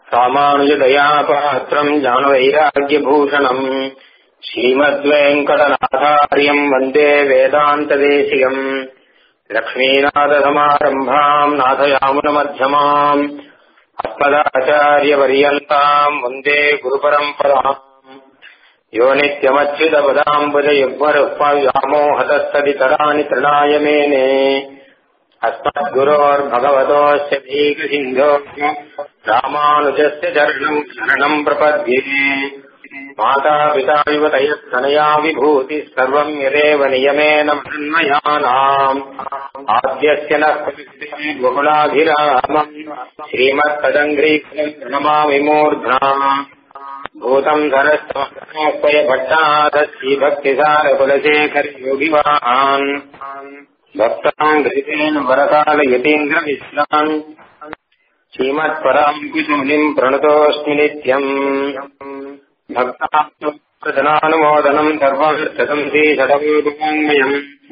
ராமானுஜதயாபாத்திரம் ஞானவைராக்கியபூஷணம் ஸ்ரீமத்வேங்கடநாதாரியம் வந்தே வேதாந்ததேசிகம் லக்ஷ்மீநாதசமாரம்பாம் நாதயாமுனமध्यமாம் अस्मदाचार्यपर्यन्ताम् वन्दे गुरुपरम्पराम् यो नित्यमच्युतपदाम्बुजयुग्मरुक्मव्यामोहतस्तदितराणि तृणाय मेने अस्मद्गुरोर्भगवतोऽस्य भीकसिन्धो रामानुजस्य चरणम् शरणम् प्रपद्ये मातापिता युवतयस्तनया विभूतिः सर्वम् यदेव नियमेन मन्मयानाम् आद्यस्य नः बहुलाभिरामम् श्रीमत्तदङ्घ्रीकम् प्रणमामि मूर्ध्ना भूतम् धनस्तमय भट्टादश्रीभक्तिसारकुलशेखरयोगिवान् भक्ताम् घृतेन वरकालयतीन्द्रमिश्रान् श्रीमत्पराङ्कुशमुनिम् प्रणतोऽस्मि नित्यम् भक्तानुमोदनम् सर्वम् श्रीषडमूर्वाङ्मयम्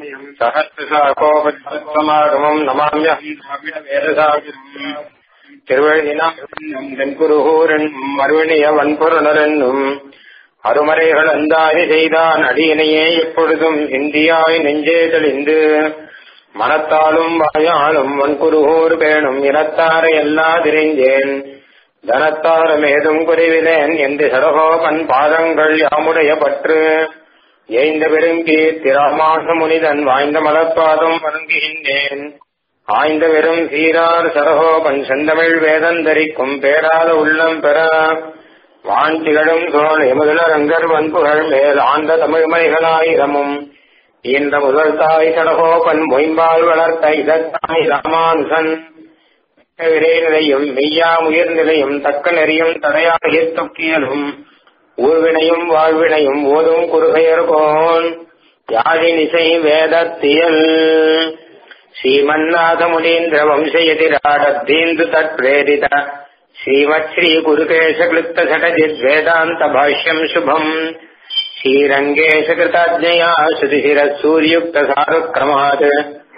सहस्रशाकोपमागमम् नमाम्यहम् द्राविडवेदसागरम् திருவழினாம் தென்குருகூரென்னும் மறுவணிய வன்புறனரென்னும் அருமறைகள் அந்தாதி செய்தான் அடியினையே எப்பொழுதும் இந்தியாய் நெஞ்சே தெளிந்து மனத்தாலும் வாயாலும் வன்குருகூர் பேணும் இனத்தாரை எல்லா திரிஞ்சேன் தனத்தாரமேதும் குறைவிலேன் என்று சடகோபன் பாதங்கள் யாமுடைய பற்று எய்ந்த பெருங்கீர்த்தி ராமாச முனிதன் வாய்ந்த மலப்பாதம் வணங்குகின்றேன் ஆய்ந்த வெறும் சீரார் சரகோபன் செந்தமிழ் வேதந்தரிக்கும் பேராத உள்ளம் பெற வாஞ்சிகளும் சோழ முதலரங்கர் வன்புகள் மேல் ஆந்த தமிழ்மணிகளாயிரமும் இந்த முதல் தாய் சடகோபன் மொயம்பால் வளர்த்த இதத்தாய் ராமானுசன் நிலையும் மெய்யா உயிர் நிலையும் தக்க நெறியும் தடையாக தொக்கியலும் ஊர்வினையும் வாழ்வினையும் ஓதும் குறுகையர்கோன் யாழினிசை வேதத்தியல் श्रीमन्नाथमुनीन्द्र वंशयतिराडद्धीन्दु तत्प्रेरित श्रीमत् श्रीगुरुकेशक्लुप्त सटजिद्वेदान्त भाष्यम् शुभम् श्रीरङ्गेशकृताज्ञया श्रुतिशिरः सूर्युक्त सारुक्रमात्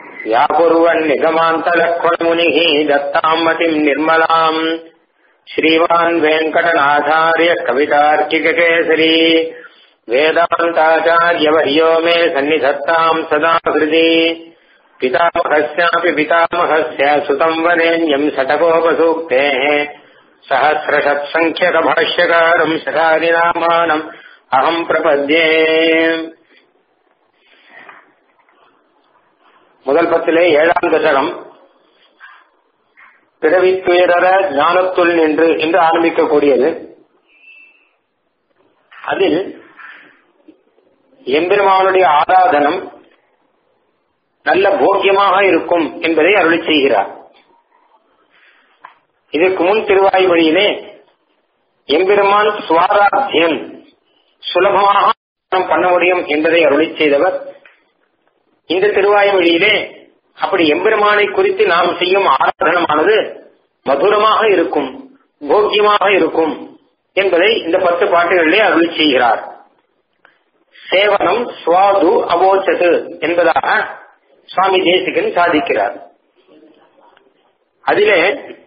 व्याकुर्वन्निगमान्तलक्ष्मणमुनिः दत्ताम् मतिम् निर्मलाम् श्रीमान् वेङ्कटनाथार्य कवितार्किककेसरी वेदान्ताचार्यवर्यो मे सन्निधत्ताम् सदा हृदि पितामहस्यापि पितामहस्य सुतम् वरेण्यम् शतकोपसूक्तेः सहस्रशत्सङ्ख्यकभाष्यकारम् शतादिनामानम् अहम् प्रपद्ये முதல் பத்திலே ஏழாம் தசகம் பிறவி துயரற ஞானத்துள் நின்று என்று ஆரம்பிக்கக்கூடியது அதில் எம்பெருமானுடைய ஆராதனம் நல்ல போக்கியமாக இருக்கும் என்பதை அருளி செய்கிறார் இதற்கு முன் திருவாய் வழியிலே எம்பெருமான் சுவாராத்தியன் சுலபமாக பண்ண முடியும் என்பதை அருளி செய்தவர் இந்த திருவாய் வழியிலே அப்படி எம்பெருமானை குறித்து நாம் செய்யும் ஆராதனமானது மதுரமாக இருக்கும் போக்கியமாக இருக்கும் என்பதை இந்த பத்து பாட்டுகளிலே அருளி செய்கிறார் சேவனம் சுவாது அவோச்சது என்பதாக சுவாமி தேசிகன் சாதிக்கிறார் அதிலே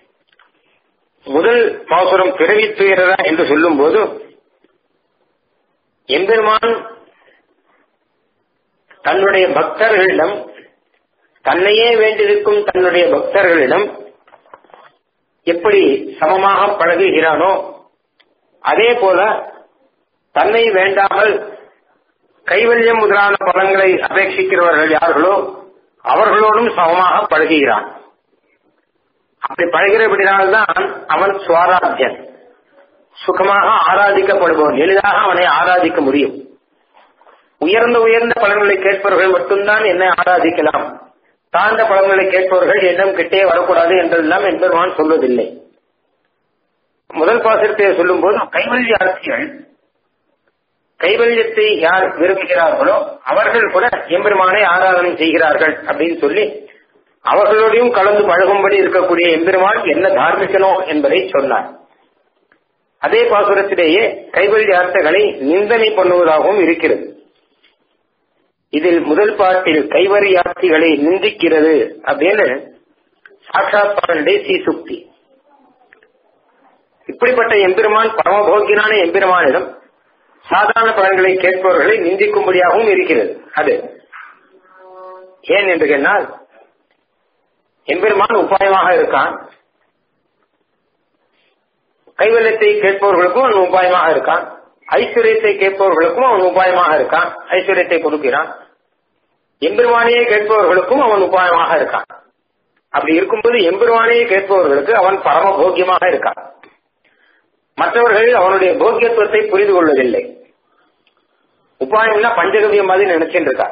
முதல் பாசுரம் பிறவி துயரா என்று சொல்லும் போது எம்பெருமான் தன்னுடைய பக்தர்களிடம் தன்னையே வேண்டியிருக்கும் தன்னுடைய பக்தர்களிடம் எப்படி சமமாக பழகுகிறானோ அதே போல தன்னை வேண்டாமல் கைவல்யம் முதலான பலன்களை அபேட்சிக்கிறவர்கள் யார்களோ அவர்களோடும் சமமாக பழகுகிறான் அப்படி பழகிறபடினால்தான் அவன் சுவாராத்தியன் சுகமாக ஆராதிக்கப்படுபவன் எளிதாக அவனை ஆராதிக்க முடியும் உயர்ந்த உயர்ந்த பலன்களை கேட்பவர்கள் மட்டும்தான் என்னை ஆராதிக்கலாம் தாழ்ந்த பலன்களை கேட்பவர்கள் என்னும் கிட்டே வரக்கூடாது என்றெல்லாம் என்பெருமான் சொல்வதில்லை முதல் பாசத்தை சொல்லும் போது கைவல்ய அரசியல் கைவல்யத்தை யார் விரும்புகிறார்களோ அவர்கள் கூட எம்பெருமானை ஆராதனை செய்கிறார்கள் அப்படின்னு சொல்லி அவர்களோடையும் கலந்து பழகும்படி இருக்கக்கூடிய எம்பெருமான் என்ன தார்மிக்கனோ என்பதை சொன்னார் அதே பாசுரத்திலேயே கைவல்ய அர்த்தங்களை நிந்தனை பண்ணுவதாகவும் இருக்கிறது இதில் முதல் பாட்டில் கைவரியாட்சிகளை நிந்திக்கிறது அப்படின்னு சாட்சாத் பாடலுடைய சீசுக்தி இப்படிப்பட்ட எம்பெருமான் பரமபோக்கியனான எம்பெருமானிடம் சாதாரண பலன்களை கேட்பவர்களை நிந்திக்கும்படியாகவும் இருக்கிறது அது ஏன் என்று கேட்டால் எம்பெருமான் உபாயமாக இருக்கான் கைவல்யத்தை கேட்பவர்களுக்கும் அவன் உபாயமாக இருக்கான் ஐஸ்வர்யத்தை கேட்பவர்களுக்கும் அவன் உபாயமாக இருக்கான் ஐஸ்வர்யத்தை கொடுக்கிறான் எம்பெருமானையே கேட்பவர்களுக்கும் அவன் உபாயமாக இருக்கான் அப்படி இருக்கும்போது எம்பெருமானையே கேட்பவர்களுக்கு அவன் பரம போக்கியமாக இருக்கான் மற்றவர்கள் அவனுடைய போக்கியத்துவத்தை புரிந்து கொள்வதில்லை உபாயம்னா பஞ்சகவியம் மாதிரி நினைச்சுட்டு இருக்கா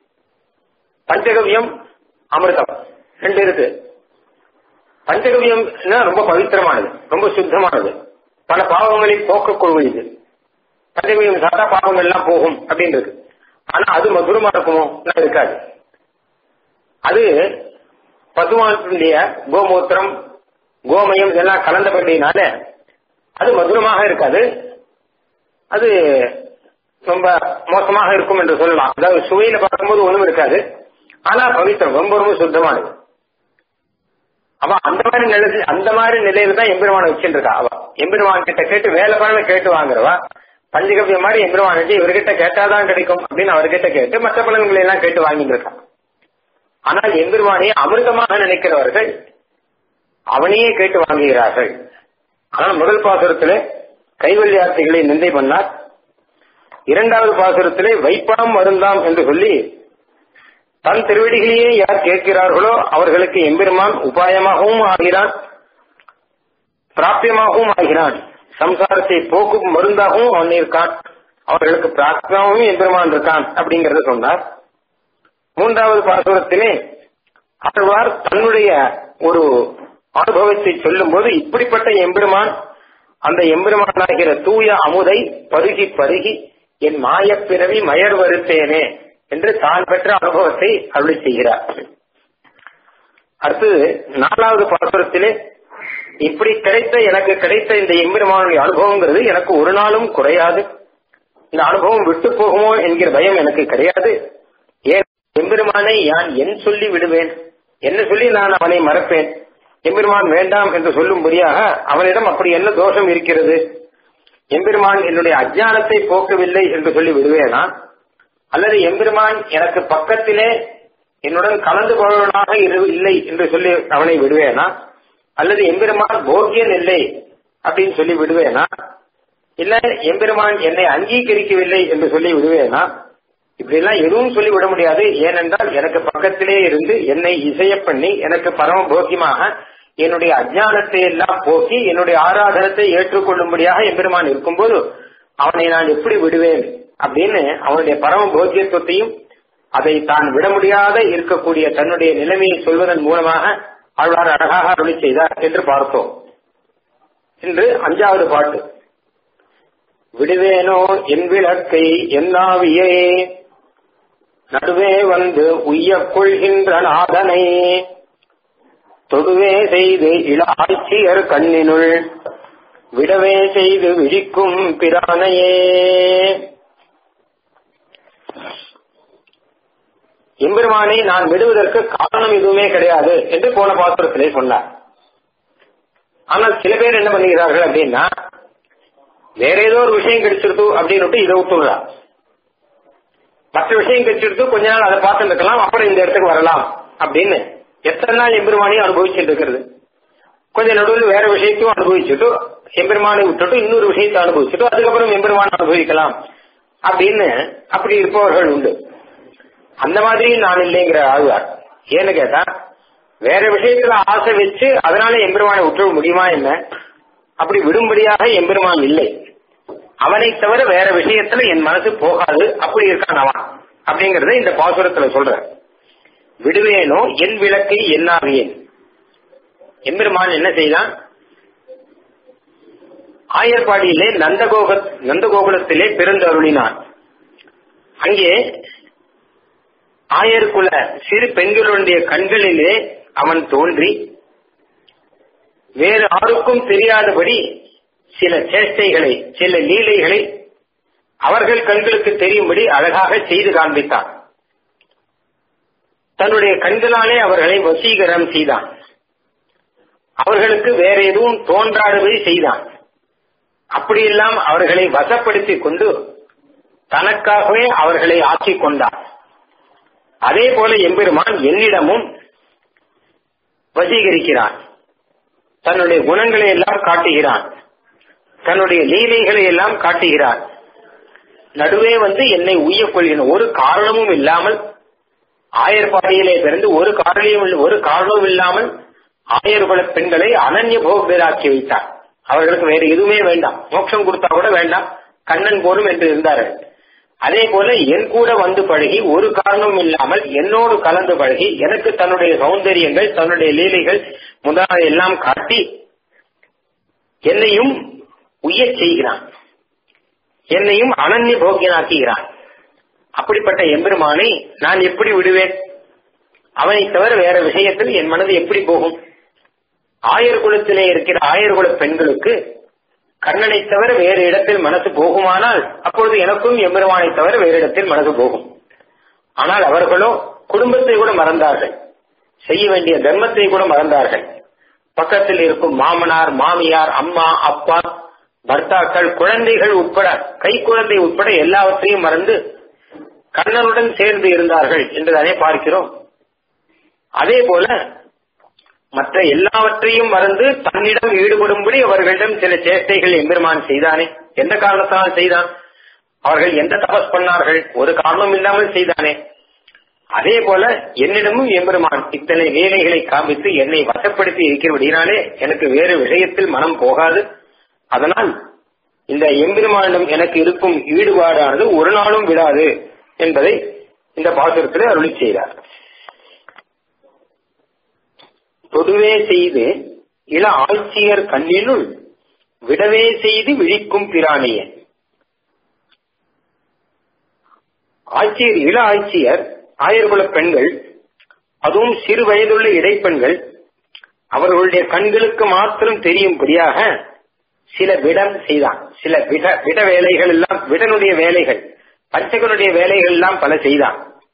பஞ்சகவியம் அமிர்தம் ரெண்டு இருக்கு பஞ்சகவியம் ரொம்ப பவித்திரமானது ரொம்ப சுத்தமானது பல பாவங்களை போக்கக்கூடியது பஞ்சகவியம் சாப்பிட்டா பாவங்கள் எல்லாம் போகும் அப்படின்றது ஆனா அது மதுரமா இருக்குமோ இருக்காது அது பசுமானுடைய கோமூத்திரம் கோமயம் இதெல்லாம் கலந்தபடினால அது மதுரமாக இருக்காது அது ரொம்ப மோசமாக இருக்கும் என்று சொல்லலாம் அதாவது சுவையில பார்க்கும்போது ஒண்ணும் இருக்காது ஆனா பவித்திரம் ரொம்ப ரொம்ப சுத்தமானது அவ அந்த மாதிரி நிலை அந்த மாதிரி நிலையில தான் எம்பெருமான வச்சுட்டு இருக்கா அவ எம்பெருமான் கிட்ட கேட்டு வேலை பலனை கேட்டு வாங்குறவா பஞ்சகவியம் மாதிரி எம்பெருமான் வச்சு இவர்கிட்ட கேட்டாதான் கிடைக்கும் அப்படின்னு அவர்கிட்ட கேட்டு மற்ற பலன்களை எல்லாம் கேட்டு வாங்கிட்டு இருக்கா ஆனால் எம்பெருமானையே அமிர்தமாக நினைக்கிறவர்கள் அவனையே கேட்டு வாங்குகிறார்கள் ஆனால் முதல் பாசுரத்திலே கைவல்யார்த்திகளை நிந்தை பண்ணார் இரண்டாவது பாசுரத்திலே வைப்பாம் வருந்தாம் என்று சொல்லி தன் திருவடிகளையே யார் கேட்கிறார்களோ அவர்களுக்கு எம்பெருமான் உபாயமாகவும் ஆகிறான் பிராபியமாகவும் ஆகிறான் சம்சாரத்தை போக்கும் மருந்தாகவும் அவன் இருக்கான் அவர்களுக்கு பிராப்தியாகவும் எம்பெருமான் இருக்கான் அப்படிங்கறத சொன்னார் மூன்றாவது பாசுரத்திலே ஆழ்வார் தன்னுடைய ஒரு அனுபவத்தை சொல்லும் போது இப்படிப்பட்ட எம்பெருமான் அந்த எம்பெருமானாகிற தூய அமுதை பருகி பருகி என் மாயப்பிறவி மயர் வருத்தேனே என்று தான் பெற்ற அனுபவத்தை அருளி செய்கிறார் அடுத்தது நாலாவது பாசுரத்திலே இப்படி கிடைத்த எனக்கு கிடைத்த இந்த எம்பெருமானுடைய அனுபவங்கிறது எனக்கு ஒரு நாளும் குறையாது இந்த அனுபவம் விட்டு போகுமோ என்கிற பயம் எனக்கு கிடையாது ஏன் எம்பெருமானை யான் என் சொல்லி விடுவேன் என்ன சொல்லி நான் அவனை மறப்பேன் எம்பெருமான் வேண்டாம் என்று சொல்லும்படியாக அவனிடம் அப்படி என்ன தோஷம் இருக்கிறது எம்பெருமான் என்னுடைய அஜானத்தை போக்கவில்லை என்று சொல்லி விடுவேனா அல்லது எம்பெருமான் எனக்கு பக்கத்திலே என்னுடன் கலந்து கொள்வனாக இல்லை என்று சொல்லி அவனை விடுவேனா அல்லது எம்பெருமான் போக்கியன் இல்லை அப்படின்னு சொல்லி விடுவேனா இல்ல எம்பெருமான் என்னை அங்கீகரிக்கவில்லை என்று சொல்லி விடுவேனா இப்படி எல்லாம் எதுவும் சொல்லி விட முடியாது ஏனென்றால் எனக்கு பக்கத்திலே இருந்து என்னை இசைய பண்ணி எனக்கு பரம போக்கியமாக என்னுடைய அஜானத்தை எல்லாம் போக்கி என்னுடைய ஆராதனத்தை ஏற்றுக்கொள்ளும்படியாக எம்பெருமான் இருக்கும்போது அவனை நான் எப்படி விடுவேன் அப்படின்னு அவனுடைய பரம போக்கியத்துவத்தையும் அதை தான் விட முடியாத இருக்கக்கூடிய தன்னுடைய நிலைமையை சொல்வதன் மூலமாக ஆழ்வார் அழகாக அருளி செய்தார் என்று பார்த்தோம் இன்று அஞ்சாவது பாட்டு விடுவேனோ என் விளக்கை என்னாவியே நடுவே வந்து உய்யக் கொள்கின்ற நாதனை தொடுவே செய்து இள ஆட்சியர் கண்ணினுள் விடவே செய்து விழிக்கும் பிரானையே எம்பெருமானை நான் விடுவதற்கு காரணம் எதுவுமே கிடையாது என்று போன பாசுரத்திலே சொன்னார் ஆனால் சில பேர் என்ன பண்ணுகிறார்கள் அப்படின்னா வேற ஏதோ ஒரு விஷயம் கிடைச்சிருது அப்படின்னு இதை விட்டுடுறா மற்ற விஷயம் கிடைச்சிருது கொஞ்ச நாள் அதை பார்த்து இருக்கலாம் அப்புறம் இந்த இடத்துக்கு வரலாம் அப்படின்னு எத்தனை நாள் எம்பெருமானையும் அனுபவிச்சுட்டு இருக்கிறது கொஞ்ச நடுவில் வேற விஷயத்தையும் அனுபவிச்சுட்டு எம்பெருமானை விட்டுட்டு இன்னொரு விஷயத்தை அனுபவிச்சுட்டு அதுக்கப்புறம் எம்பெருமானை அனுபவிக்கலாம் அப்படின்னு அப்படி இருப்பவர்கள் உண்டு அந்த மாதிரி நான் இல்லைங்கிற ஆழ்வார் ஏன்னு கேட்டா வேற விஷயத்துல ஆசை வச்சு அதனால எம்பெருமானை விட்டுற முடியுமா என்ன அப்படி விடும்படியாக எம்பெருமான் இல்லை அவனை தவிர வேற விஷயத்துல என் மனசு போகாது அப்படி இருக்கான் அவன் அப்படிங்கறத இந்த பாசுரத்துல சொல்ற விடுவேனோ என் விளக்கை என்னாவியேன் எம்பெருமான் என்ன செய்தான் ஆயர்பாடியிலே நந்தகோக நந்தகோகுலத்திலே பிறந்து அருளினான் அங்கே ஆயர்குல சிறு பெண்களுடைய கண்களிலே அவன் தோன்றி வேறு யாருக்கும் தெரியாதபடி சில சேஷ்டைகளை சில லீலைகளை அவர்கள் கண்களுக்கு தெரியும்படி அழகாக செய்து காண்பித்தான் தன்னுடைய கண்களாலே அவர்களை வசீகரம் செய்தான் அவர்களுக்கு வேற எதுவும் தோன்றாதபடி செய்தான் அப்படியெல்லாம் அவர்களை வசப்படுத்திக் கொண்டு தனக்காகவே அவர்களை ஆக்கிக் கொண்டார் அதே போல எம்பெருமான் என்னிடமும் வசீகரிக்கிறான் தன்னுடைய குணங்களை எல்லாம் காட்டுகிறான் தன்னுடைய லீலைகளை எல்லாம் காட்டுகிறான் நடுவே வந்து என்னை உய்யக் கொள்கிறேன் ஒரு காரணமும் இல்லாமல் ஆயர்பாடியிலே பிறந்து ஒரு காரணமும் ஒரு காரணமும் இல்லாமல் ஆயர்குல பெண்களை அனன்ய போகராக்கி வைத்தார் அவர்களுக்கு வேற எதுவுமே வேண்டாம் மோட்சம் கொடுத்தா கூட வேண்டாம் கண்ணன் போலும் என்று இருந்தார்கள் அதே போல என் கூட வந்து பழகி ஒரு காரணமும் இல்லாமல் என்னோடு கலந்து பழகி எனக்கு தன்னுடைய சௌந்தரியங்கள் தன்னுடைய லீலைகள் முதலாக எல்லாம் காட்டி என்னையும் உய்யச் செய்கிறான் என்னையும் அனன்ய போக்கியனாக்குகிறான் அப்படிப்பட்ட எம்பெருமானை நான் எப்படி விடுவேன் அவனை தவிர வேற விஷயத்தில் என் மனது எப்படி போகும் ஆயர் குலத்திலே இருக்கிற ஆயர்குல பெண்களுக்கு கண்ணனை தவிர வேறு இடத்தில் மனசு போகுமானால் அப்பொழுது எனக்கும் எம்பெருமானை தவிர வேறு இடத்தில் மனசு போகும் ஆனால் அவர்களோ குடும்பத்தை கூட மறந்தார்கள் செய்ய வேண்டிய தர்மத்தை கூட மறந்தார்கள் பக்கத்தில் இருக்கும் மாமனார் மாமியார் அம்மா அப்பா பர்த்தாக்கள் குழந்தைகள் உட்பட கை குழந்தை உட்பட எல்லாவற்றையும் மறந்து கண்ணனுடன் சேர்ந்து இருந்தார்கள் என்றுதானே பார்க்கிறோம் அதே போல மற்ற எல்லாவற்றையும் மறந்து தன்னிடம் ஈடுபடும்படி அவர்களிடம் சில சேஷ்டைகள் எம்பெருமான் செய்தானே எந்த காரணத்தால் செய்தான் அவர்கள் எந்த தபஸ் பண்ணார்கள் ஒரு காரணம் இல்லாமல் செய்தானே அதே போல என்னிடமும் எம்பெருமான் இத்தனை வேலைகளை காமித்து என்னை வசப்படுத்தி இருக்கிறபடினாலே எனக்கு வேறு விஷயத்தில் மனம் போகாது அதனால் இந்த எம்பெருமானிடம் எனக்கு இருக்கும் ஈடுபாடானது ஒரு நாளும் விடாது என்பதை இந்த பாசுரத்தில் அருளி செய்தார் தொடுவே செய்து இள ஆட்சியர் கண்ணினுள் விடவே செய்து விழிக்கும் பிராணிய ஆட்சியர் இள ஆட்சியர் ஆயர்குல பெண்கள் அதுவும் சிறு வயதுள்ள இடைப்பெண்கள் அவர்களுடைய கண்களுக்கு மாத்திரம் தெரியும்படியாக சில விடம் செய்தான் சில விட விட வேலைகள் எல்லாம் விடனுடைய வேலைகள் பச்சகனுடைய வேலைகள் எல்லாம் பல செய்தான்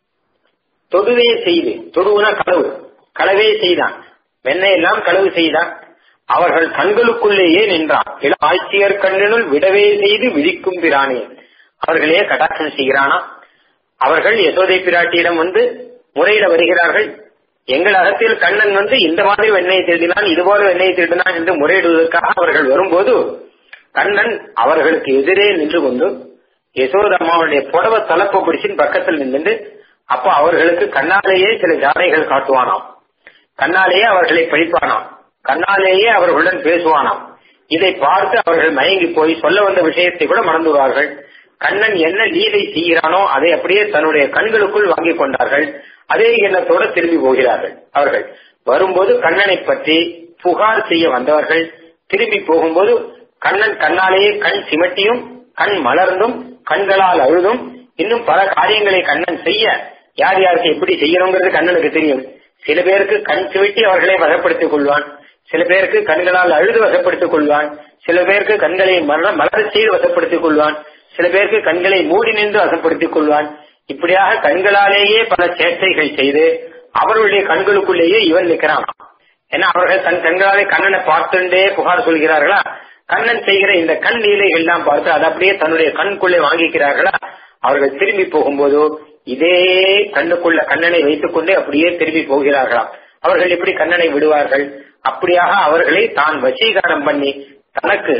தொடுவே செய்து தொடுவுனா களவு களவே செய்தான் வெண்ணையெல்லாம் களவு செய்தான் அவர்கள் கண்களுக்குள்ளேயே நின்றான் இள ஆட்சியர் கண்ணினுள் விடவே செய்து விழிக்கும் பிரானே அவர்களே கடாட்சம் செய்கிறானா அவர்கள் யசோதை பிராட்டியிடம் வந்து முறையிட வருகிறார்கள் எங்கள் அகத்தில் கண்ணன் வந்து இந்த மாதிரி வெண்ணெயை திருடினான் இது போல வெண்ணெயை திருடினான் என்று முறையிடுவதற்காக அவர்கள் வரும்போது கண்ணன் அவர்களுக்கு எதிரே நின்று கொண்டு யசோதம்மாவுடைய புடவ தலப்ப பிடிச்சின் பக்கத்தில் நின்று அப்ப அவர்களுக்கு கண்ணாலேயே சில ஜாடைகள் காட்டுவானாம் கண்ணாலேயே அவர்களை படிப்பானாம் கண்ணாலேயே அவர்களுடன் பேசுவானாம் இதை பார்த்து அவர்கள் மயங்கி போய் சொல்ல வந்த விஷயத்தை கூட மறந்துவார்கள் கண்ணன் என்ன லீலை செய்கிறானோ அதை அப்படியே தன்னுடைய கண்களுக்குள் வாங்கிக் கொண்டார்கள் அதே எண்ணத்தோட திரும்பி போகிறார்கள் அவர்கள் வரும்போது கண்ணனை பற்றி புகார் செய்ய வந்தவர்கள் திரும்பி போகும்போது கண்ணன் கண்ணாலேயே கண் சிமட்டியும் கண் மலர்ந்தும் கண்களால் அழுதும் இன்னும் பல காரியங்களை கண்ணன் செய்ய யார் யாருக்கு எப்படி செய்யணுங்கிறது கண்ணனுக்கு தெரியும் சில பேருக்கு கண் சிமிட்டி அவர்களை வசப்படுத்திக் கொள்வான் சில பேருக்கு கண்களால் அழுது வசப்படுத்திக் கொள்வான் சில பேருக்கு கண்களை மலர மலர் செய்து வசப்படுத்திக் கொள்வான் சில பேருக்கு கண்களை மூடி நின்று வசப்படுத்திக் கொள்வான் இப்படியாக கண்களாலேயே பல சேட்டைகள் செய்து அவர்களுடைய கண்களுக்குள்ளேயே இவன் நிற்கிறான் ஏன்னா அவர்கள் தன் கண்களாலே கண்ணனை பார்த்துட்டே புகார் சொல்கிறார்களா கண்ணன் செய்கிற இந்த கண் லீலைகள் எல்லாம் பார்த்து அதை அப்படியே தன்னுடைய கண்குள்ளே வாங்கிக்கிறார்களா அவர்கள் திரும்பி போகும்போது இதே கண்ணுக்குள்ள கண்ணனை வைத்துக் கொண்டே அப்படியே திரும்பி போகிறார்களாம் அவர்கள் எப்படி கண்ணனை விடுவார்கள் அப்படியாக அவர்களை தான் வசீகரணம் பண்ணி தனக்கு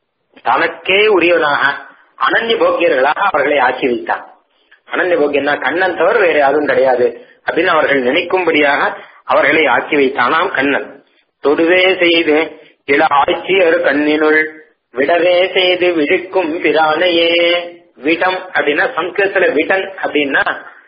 தனக்கே உரியவனாக அனன்ய போக்கியர்களாக அவர்களை ஆக்கி வைத்தான் அனன்ய போக்கியன்னா கண்ணன் தவிர வேற யாரும் கிடையாது அப்படின்னு அவர்கள் நினைக்கும்படியாக அவர்களை ஆக்கி வைத்தானாம் கண்ணன் தொடுவே செய்து இள ஆட்சியர் கண்ணினுள் விடவே செய்து விழிக்கும் பிரானையே விடம் அப்படின்னா சம்ஸ்கிருதத்துல விடன் அப்படின்னா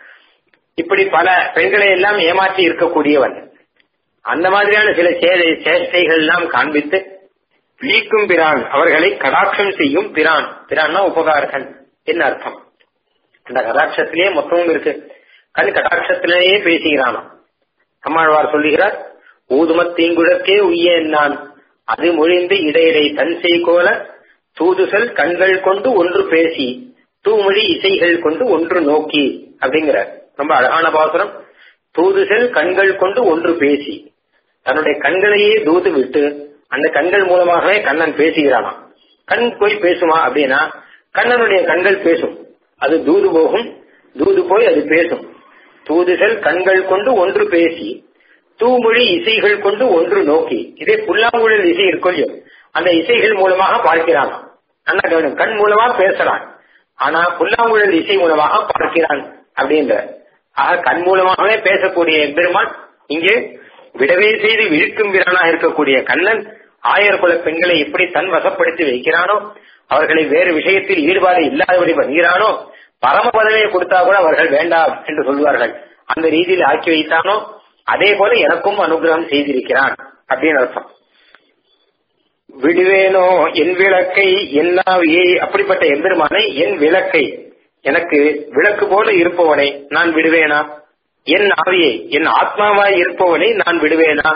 இப்படி பல பெண்களை எல்லாம் ஏமாற்றி இருக்கக்கூடியவன் அந்த மாதிரியான சில சேதை சேஷ்டைகள் எல்லாம் காண்பித்து விழிக்கும் பிரான் அவர்களை கடாட்சம் செய்யும் பிரான் பிரான்னா உபகாரகன் என்ன அர்த்தம் அந்த கடாட்சத்திலேயே மொத்தமும் இருக்கு கண் கடாட்சத்திலேயே பேசுகிறானாம் அம்மாழ்வார் சொல்லுகிறார் ஊதுமத் தீங்குழற்கே உய்ய நான் அது மொழிந்து இடையிடை தன் செய்கோல தூதுசல் கண்கள் கொண்டு ஒன்று பேசி தூமொழி இசைகள் கொண்டு ஒன்று நோக்கி அப்படிங்கிற ரொம்ப அழகான பாசுரம் தூதுசல் கண்கள் கொண்டு ஒன்று பேசி தன்னுடைய கண்களையே தூது விட்டு அந்த கண்கள் மூலமாகவே கண்ணன் பேசுகிறானாம் கண் போய் பேசுமா அப்படின்னா கண்ணனுடைய கண்கள் பேசும் அது தூது போகும் தூது போய் அது பேசும் தூதுகள் கண்கள் கொண்டு ஒன்று பேசி தூமொழி இசைகள் கொண்டு ஒன்று நோக்கி இதே புல்லாங்குழல் இசை இருக்கொல்லையோ அந்த இசைகள் மூலமாக பார்க்கிறான் நல்லா கவனம் கண் மூலமா பேசுறான் ஆனா புல்லாங்குழல் இசை மூலமாக பார்க்கிறான் அப்படின்ற ஆக கண் மூலமாகவே பேசக்கூடிய பெருமான் இங்கே விடவே செய்து விழுக்கும் வீரனா இருக்கக்கூடிய கண்ணன் ஆயர் குல பெண்களை எப்படி தன் வசப்படுத்தி வைக்கிறானோ அவர்களை வேறு விஷயத்தில் ஈடுபாடு இல்லாதபடி பண்ணுகிறானோ பரம பதவியை கொடுத்தா கூட அவர்கள் வேண்டாம் என்று சொல்வார்கள் அந்த ரீதியில் ஆக்கி வைத்தானோ அதே போல எனக்கும் அனுகிரகம் செய்திருக்கிறான் அப்படின்னு அர்த்தம் விடுவேனோ என் விளக்கை என்னாவியை அப்படிப்பட்ட எம்பெருமானை என் விளக்கை எனக்கு விளக்கு போல இருப்பவனை நான் விடுவேனா என் ஆவியை என் ஆத்மாவாய் இருப்பவனை நான் விடுவேனா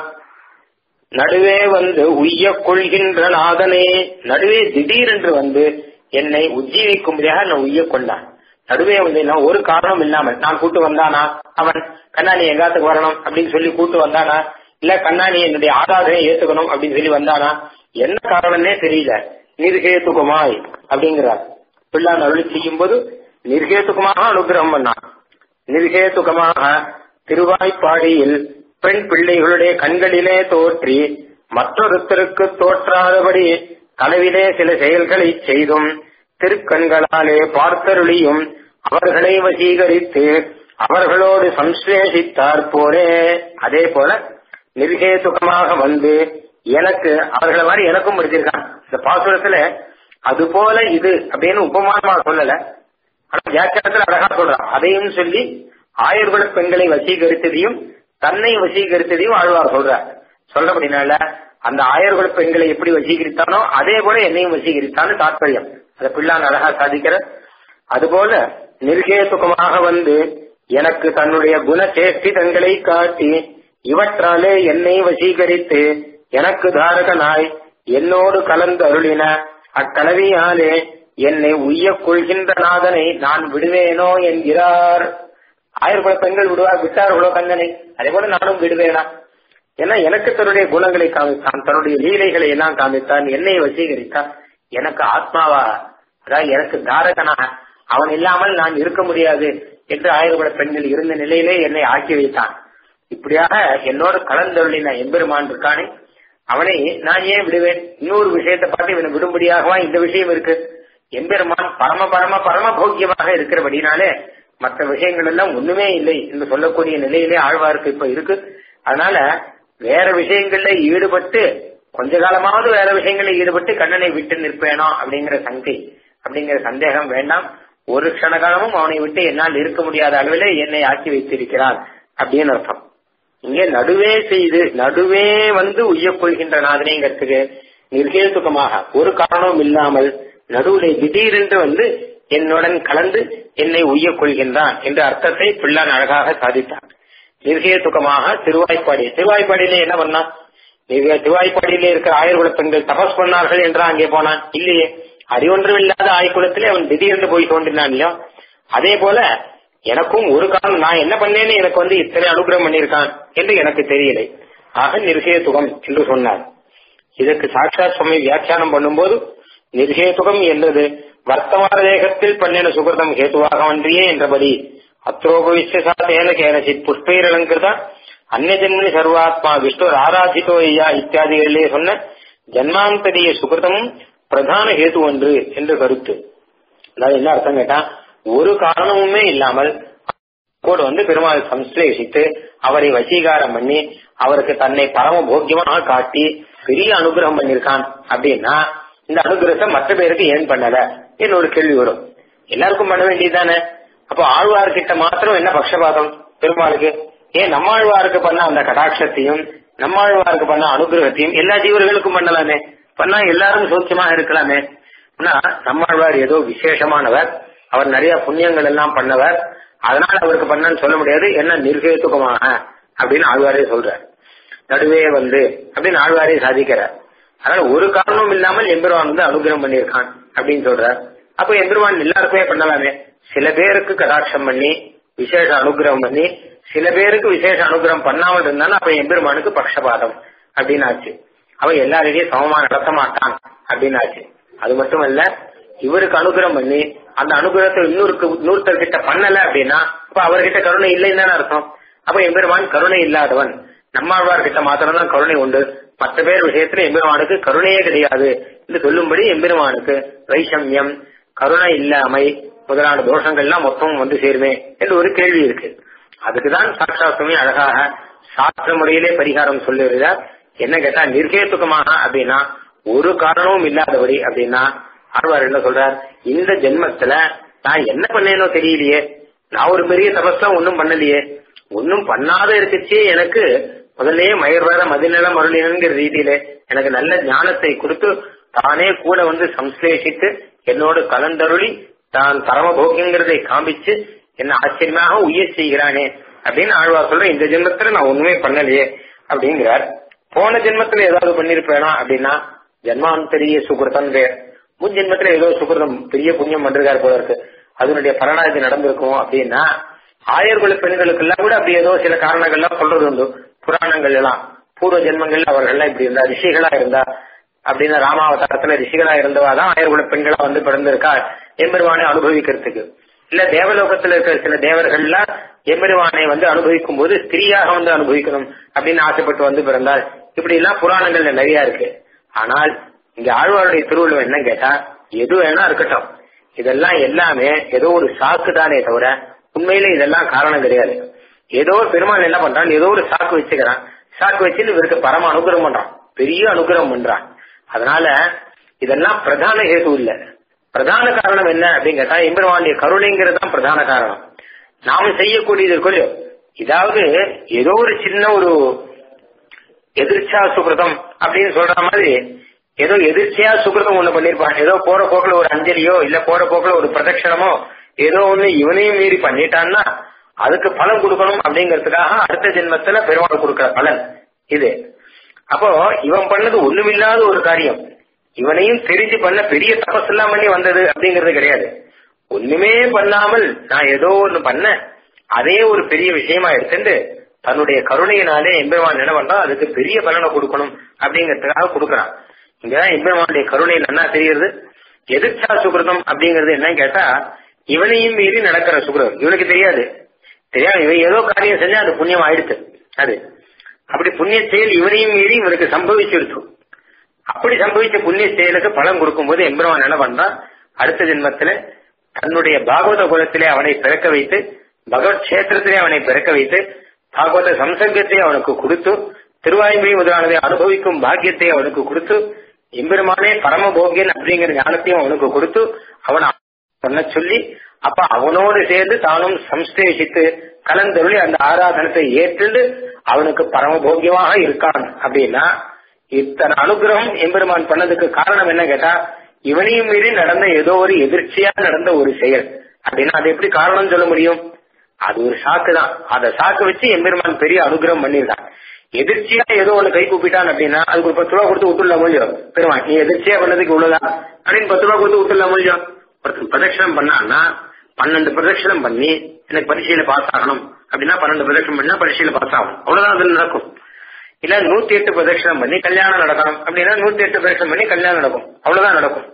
நடுவே வந்து உய்ய கொள்கின்ற நாதனே நடுவே திடீரென்று வந்து என்னை உஜ்ஜீவிக்கும்படியாக நான் உய்ய கொண்டான் நடுவே வந்து நான் ஒரு காரணம் இல்லாமல் நான் கூட்டு வந்தானா அவன் கண்ணாணி எங்காத்துக்கு வரணும் அப்படின்னு சொல்லி கூட்டு வந்தானா இல்ல கண்ணாணி என்னுடைய ஆராதனையை ஏத்துக்கணும் அப்படின்னு சொல்லி வந்தானா என்ன காரணம்னே தெரியல நிர்கேதுகமாய் அப்படிங்கிறார் பிள்ளான் அருளி செய்யும் போது நிர்கேதுகமாக அனுகிரகம் பண்ணான் நிர்கேதுகமாக திருவாய்ப்பாடியில் பெண் பிள்ளைகளுடைய கண்களிலே தோற்றி மற்றொருத்தருக்கு தோற்றாதபடி கனவிலே சில செயல்களை செய்தும் திருக்கண்களாலே பார்த்தருளியும் அவர்களை வசீகரித்து அவர்களோடு சம்ஸ்லேஷித்தார் போலே அதே போல நிர்கேதுகமாக வந்து எனக்கு அவர்களை மாதிரி எனக்கும் படிச்சிருக்கான் இந்த பாசுரத்துல அது போல இது அப்படின்னு உபமானமா சொல்லல ஆனா வியாக்கியானத்துல அழகா சொல்றான் அதையும் சொல்லி ஆயுர்வேத பெண்களை வசீகரித்ததையும் தன்னை வசீகரித்ததையும் ஆழ்வார் சொல்றார் சொல்றபடினால அந்த ஆயுர்வேத பெண்களை எப்படி வசீகரித்தானோ அதே போல என்னையும் வசீகரித்தான்னு தாற்பயம் அதை பிள்ளான் அழகா சாதிக்கிற அதுபோல நிர்கேதுகமாக வந்து எனக்கு தன்னுடைய குண சேஷ்டிதங்களை காட்டி இவற்றாலே என்னை வசீகரித்து எனக்கு தாரகனாய் என்னோடு கலந்து அருளின அக்கலவியாலே என்னை உய்யக் கொள்கின்ற நாதனை நான் விடுவேனோ என்கிறார் ஆயிரப்பட பெண்கள் விடுவார் விட்டார்களோ கண்ணனை அதே போல நானும் விடுவேனா ஏன்னா எனக்கு தன்னுடைய குணங்களை காமித்தான் தன்னுடைய லீலைகளை எல்லாம் காமித்தான் என்னை வசீகரித்தான் எனக்கு ஆத்மாவா அதாவது எனக்கு தாரகனாக அவன் இல்லாமல் நான் இருக்க முடியாது என்று ஆயிரப்பட பெண்கள் இருந்த நிலையிலே என்னை ஆக்கி வைத்தான் இப்படியாக என்னோடு கலந்தருளின எம்பெருமான் இருக்கானே அவனை நான் ஏன் விடுவேன் இன்னொரு விஷயத்தை பார்த்து இவனை விடும்படியாகவா இந்த விஷயம் இருக்கு எம்பெருமான் பரம பரம பரம போக்கியமாக இருக்கிறபடினாலே மற்ற விஷயங்கள் எல்லாம் ஒண்ணுமே இல்லை என்று சொல்லக்கூடிய நிலையிலே ஆழ்வாருக்கு இப்ப இருக்கு அதனால வேற விஷயங்கள்ல ஈடுபட்டு கொஞ்ச காலமாவது வேற விஷயங்களில் ஈடுபட்டு கண்ணனை விட்டு நிற்பேனோ அப்படிங்கிற சங்கை அப்படிங்கிற சந்தேகம் வேண்டாம் ஒரு க்ஷண காலமும் அவனை விட்டு என்னால் இருக்க முடியாத அளவிலே என்னை ஆக்கி வைத்திருக்கிறார் அப்படின்னு அர்த்தம் இங்கே நடுவே செய்து நடுவே வந்து உய்யக் கொள்கின்ற நாதனைங்கிறதுக்கு நிர்கேதுகமாக ஒரு காரணமும் இல்லாமல் நடுவுலே திடீரென்று வந்து என்னுடன் கலந்து என்னை உய்யக் கொள்கின்றான் என்ற அர்த்தத்தை பிள்ளான் அழகாக சாதித்தான் நிர்கேதுகமாக திருவாய்ப்பாடி திருவாய்ப்பாடியிலே என்ன பண்ணான் திருவாய்ப்பாடியிலே இருக்கிற ஆயுர்குல பெண்கள் தபஸ் பண்ணார்கள் என்றா அங்கே போனான் இல்லையே அறிவொன்றும் இல்லாத ஆய்குலத்திலே அவன் திடீரென்று போய் தோன்றினான் இல்லையா அதே போல எனக்கும் ஒரு காலம் நான் என்ன பண்ணேன்னு எனக்கு வந்து இத்தனை அனுகிரகம் பண்ணியிருக்கான் என்று எனக்கு தெரியலை ஆக நிர்கேதுகம் என்று சொன்னார் இதற்கு சாட்சாத் சுவாமி வியாக்கியானம் பண்ணும்போது நிர்கேதுகம் என்றது வர்த்தமான தேகத்தில் பண்ணின சுகிருதம் ஹேதுவாக ஒன்றியே என்றபடி அத்ரோபவிசேன கேனசித் புஷ்பைரலங்கிருத அந்நிய ஜென்மனி சர்வாத்மா விஷ்ணு ஆராதித்தோ ஐயா இத்தியாதிகளிலே சொன்ன ஜன்மாந்தரிய சுகிருதமும் பிரதான ஹேது ஒன்று என்று கருத்து அதாவது என்ன அர்த்தம் கேட்டா ஒரு காரணமுமே இல்லாமல் கூட வந்து பெருமாள் சம்ஸ்லேஷித்து அவரை வசீகாரம் பண்ணி அவருக்கு தன்னை பரம போக்கியமாக காட்டி பெரிய அனுகிரகம் பண்ணிருக்கான் அப்படின்னா இந்த அனுகிரகத்தை மற்ற பேருக்கு ஏன் பண்ணல என்று ஒரு கேள்வி வரும் எல்லாருக்கும் பண்ண வேண்டியதுதானே அப்போ ஆழ்வார்கிட்ட மாத்திரம் என்ன பக்ஷபாதம் பெருமாளுக்கு ஏன் நம்மாழ்வாருக்கு பண்ண அந்த கடாட்சத்தையும் நம்மாழ்வாருக்கு பண்ண அனுகிரகத்தையும் எல்லா ஜீவர்களுக்கும் பண்ணலாமே பண்ணா எல்லாரும் சௌக்கியமாக இருக்கலாமே ஆனா நம்மாழ்வார் ஏதோ விசேஷமானவர் அவர் நிறைய புண்ணியங்கள் எல்லாம் பண்ணவர் அதனால அவருக்கு பண்ணன்னு சொல்ல முடியாது என்ன நிர்கேத்துக்கமாக அப்படின்னு ஆழ்வாரே சொல்றார் நடுவே வந்து அப்படின்னு ஆழ்வாரே சாதிக்கிறார் அதனால ஒரு காரணமும் இல்லாமல் எம்பெருமான் வந்து அனுகிரகம் பண்ணியிருக்கான் அப்படின்னு சொல்றார் அப்ப எம்பெருமான் எல்லாருக்குமே பண்ணலாமே சில பேருக்கு கடாட்சம் பண்ணி விசேஷ அனுகிரகம் பண்ணி சில பேருக்கு விசேஷ அனுகிரகம் பண்ணாமல் இருந்தாலும் அப்ப எம்பெருமானுக்கு பக்ஷபாதம் அப்படின்னு ஆச்சு அவன் எல்லாரையும் சமமா நடத்த மாட்டான் அப்படின்னு ஆச்சு அது மட்டுமல்ல இவருக்கு அனுகிரகம் பண்ணி அந்த அனுகிரகத்தை இன்னொருக்கு இன்னொருத்தர்கிட்ட பண்ணல அப்படின்னா அப்ப அவர்கிட்ட கருணை இல்லைன்னு தானே அர்த்தம் அப்ப எம்பெருமான் கருணை இல்லாதவன் நம்மாழ்வார் கிட்ட மாத்திரம்தான் கருணை உண்டு மற்ற பேர் விஷயத்துல எம்பெருமானுக்கு கருணையே கிடையாது என்று சொல்லும்படி எம்பெருமானுக்கு வைஷமியம் கருணை இல்லாமை முதலான தோஷங்கள்லாம் மொத்தம் வந்து சேருமே என்று ஒரு கேள்வி இருக்கு அதுக்குதான் சாட்சாத்துமே அழகாக சாஸ்திர முறையிலே பரிகாரம் சொல்லுகிறார் என்ன கேட்டா நிர்கேத்துக்கமாக அப்படின்னா ஒரு காரணமும் இல்லாதபடி அப்படின்னா ஆழ்வார் என்ன சொல்றார் இந்த ஜென்மத்துல நான் என்ன பண்ணேனோ தெரியலையே நான் ஒரு பெரிய தபஸ்லாம் ஒன்னும் பண்ணலையே ஒன்னும் பண்ணாத இருக்கச்சே எனக்கு முதல்லயே மயிர் வர மதிநலம் அருளினுங்கிற ரீதியில எனக்கு நல்ல ஞானத்தை கொடுத்து தானே கூட வந்து சம்ஸ்லேஷித்து என்னோடு கலந்தருளி தான் பரமபோக்கியங்கிறதை காமிச்சு என்ன ஆச்சரியமாக உயிர் செய்கிறானே அப்படின்னு ஆழ்வார் சொல்ற இந்த ஜென்மத்துல நான் ஒண்ணுமே பண்ணலையே அப்படிங்கிறார் போன ஜென்மத்துல ஏதாவது பண்ணிருப்பேனா அப்படின்னா ஜென்மாந்தரிய சுகிருத்தம் பேர் முன் ஜென்மத்துல ஏதோ சுகிருதம் பெரிய புண்ணியம் பண்றாரு போல இருக்கு அதனுடைய பலனா இது நடந்திருக்கும் அப்படின்னா ஆயர்குல பெண்களுக்கு எல்லாம் கூட அப்படி ஏதோ சில காரணங்கள்லாம் சொல்றது உண்டு புராணங்கள் எல்லாம் பூர்வ ஜென்மங்கள்ல அவர்கள்லாம் இப்படி இருந்தா ரிஷிகளா இருந்தா அப்படின்னு ராமாவதாரத்துல ரிஷிகளா இருந்தவா தான் ஆயர்குல பெண்களா வந்து பிறந்திருக்கா எம்பெருமானை அனுபவிக்கிறதுக்கு இல்ல தேவலோகத்துல இருக்கிற சில தேவர்கள்லாம் எம்பெருமானை வந்து அனுபவிக்கும் போது ஸ்திரீயாக வந்து அனுபவிக்கணும் அப்படின்னு ஆசைப்பட்டு வந்து பிறந்தால் இப்படி எல்லாம் புராணங்கள்ல நிறைய இருக்கு ஆனால் இங்க ஆழ்வாருடைய திருவுள்ளம் என்ன கேட்டா எது வேணா இருக்கட்டும் இதெல்லாம் எல்லாமே ஏதோ ஒரு சாக்கு தானே தவிர உண்மையில இதெல்லாம் காரணம் கிடையாது ஏதோ பெருமாள் என்ன பண்றான் ஏதோ ஒரு சாக்கு வச்சுக்கிறான் சாக்கு வச்சுட்டு இவருக்கு பரம அனுகிரகம் பண்றான் பெரிய அனுகிரகம் பண்றான் அதனால இதெல்லாம் பிரதான ஹேது இல்ல பிரதான காரணம் என்ன அப்படின்னு கேட்டா எம்பெருமானுடைய கருணைங்கிறது தான் பிரதான காரணம் நாம செய்யக்கூடியது இருக்கோ இதாவது ஏதோ ஒரு சின்ன ஒரு எதிர்ச்சா சுகிருதம் அப்படின்னு சொல்ற மாதிரி ஏதோ எதிர்ச்சியா சுகிருதம் ஒண்ணு பண்ணிருப்பான் ஏதோ போற போக்குல ஒரு அஞ்சலியோ இல்ல போற போக்குல ஒரு பிரதட்சணமோ ஏதோ ஒண்ணு இவனையும் மீறி பண்ணிட்டான்னா அதுக்கு பலன் கொடுக்கணும் அப்படிங்கறதுக்காக அடுத்த ஜென்மத்துல பெருமாள் கொடுக்கிற பலன் இது அப்போ இவன் பண்ணது ஒண்ணுமில்லாத ஒரு காரியம் இவனையும் தெரிஞ்சு பண்ண பெரிய தபஸ் எல்லாம் பண்ணி வந்தது அப்படிங்கறது கிடையாது ஒண்ணுமே பண்ணாமல் நான் ஏதோ ஒண்ணு பண்ண அதே ஒரு பெரிய விஷயமா எடுத்துட்டு தன்னுடைய கருணையினாலே எம்பெருமான் என்ன பண்றான் அதுக்கு பெரிய பலனை கொடுக்கணும் அப்படிங்கறதுக்காக கொடுக்கறான் இங்கதான் எம்பெருமானுடைய கருணை என்ன தெரியுது எதிர்ச்சா சுகிருதம் அப்படிங்கறது என்னன்னு கேட்டா இவனையும் மீறி நடக்கிற சுகிருதம் இவனுக்கு தெரியாது தெரியாது இவன் ஏதோ காரியம் செஞ்சா அது புண்ணியம் ஆயிடுச்சு அது அப்படி புண்ணிய செயல் இவனையும் மீறி இவனுக்கு சம்பவிச்சிருச்சு அப்படி சம்பவிச்ச புண்ணிய செயலுக்கு பலன் கொடுக்கும்போது எம்பெருமான் என்ன பண்றான் அடுத்த ஜென்மத்துல தன்னுடைய பாகவத குலத்திலே அவனை பிறக்க வைத்து பகவத் கஷேத்திரத்திலே அவனை பிறக்க வைத்து பாகவத சம்சர்க்கத்தை அவனுக்கு கொடுத்து திருவாய்மொழி முதலானதை அனுபவிக்கும் பாக்கியத்தை அவனுக்கு கொடுத்து எம்பெருமானே பரமபோகியன் அப்படிங்கிற ஞானத்தையும் அவனுக்கு கொடுத்து அவனை பண்ண சொல்லி அப்ப அவனோடு சேர்ந்து தானும் சம்ஸ்தேஷித்து கலந்தருளி அந்த ஆராதனத்தை ஏற்றுண்டு அவனுக்கு பரமபோகியமாக இருக்கான் அப்படின்னா இத்தனை அனுகிரகம் எம்பெருமான் பண்ணதுக்கு காரணம் என்ன கேட்டா இவனையும் மீறி நடந்த ஏதோ ஒரு எதிர்ச்சியா நடந்த ஒரு செயல் அப்படின்னா அது எப்படி காரணம் சொல்ல முடியும் அது ஒரு சாக்கு தான் அதை சாக்கு வச்சு எம்பெருமான் பெரிய அனுகிரகம் பண்ணியிருக்கான் எதிர்ச்சியா ஏதோ ஒண்ணு கை கூப்பிட்டான் அப்படின்னா அதுக்கு ஒரு பத்து ரூபா கொடுத்து விட்டுல முடியும் பெருமான் நீ எதிர்ச்சியா பண்ணதுக்கு இவ்வளவுதான் அப்படின்னு பத்து ரூபா கொடுத்து விட்டுல முடியும் ஒருத்தன் பிரதட்சணம் பண்ணான்னா பன்னெண்டு பிரதட்சணம் பண்ணி எனக்கு பரீட்சையில பாஸ் ஆகணும் அப்படின்னா பன்னெண்டு பிரதட்சணம் பண்ணா பரீட்சையில பாஸ் ஆகும் அவ்வளவுதான் அதுல நடக்கும் இல்ல நூத்தி எட்டு பிரதட்சணம் பண்ணி கல்யாணம் நடக்கணும் அப்படின்னா நூத்தி எட்டு பிரதட்சணம் பண்ணி கல்யாணம் நடக்கும் அவ்வளவுதான் நடக்கும்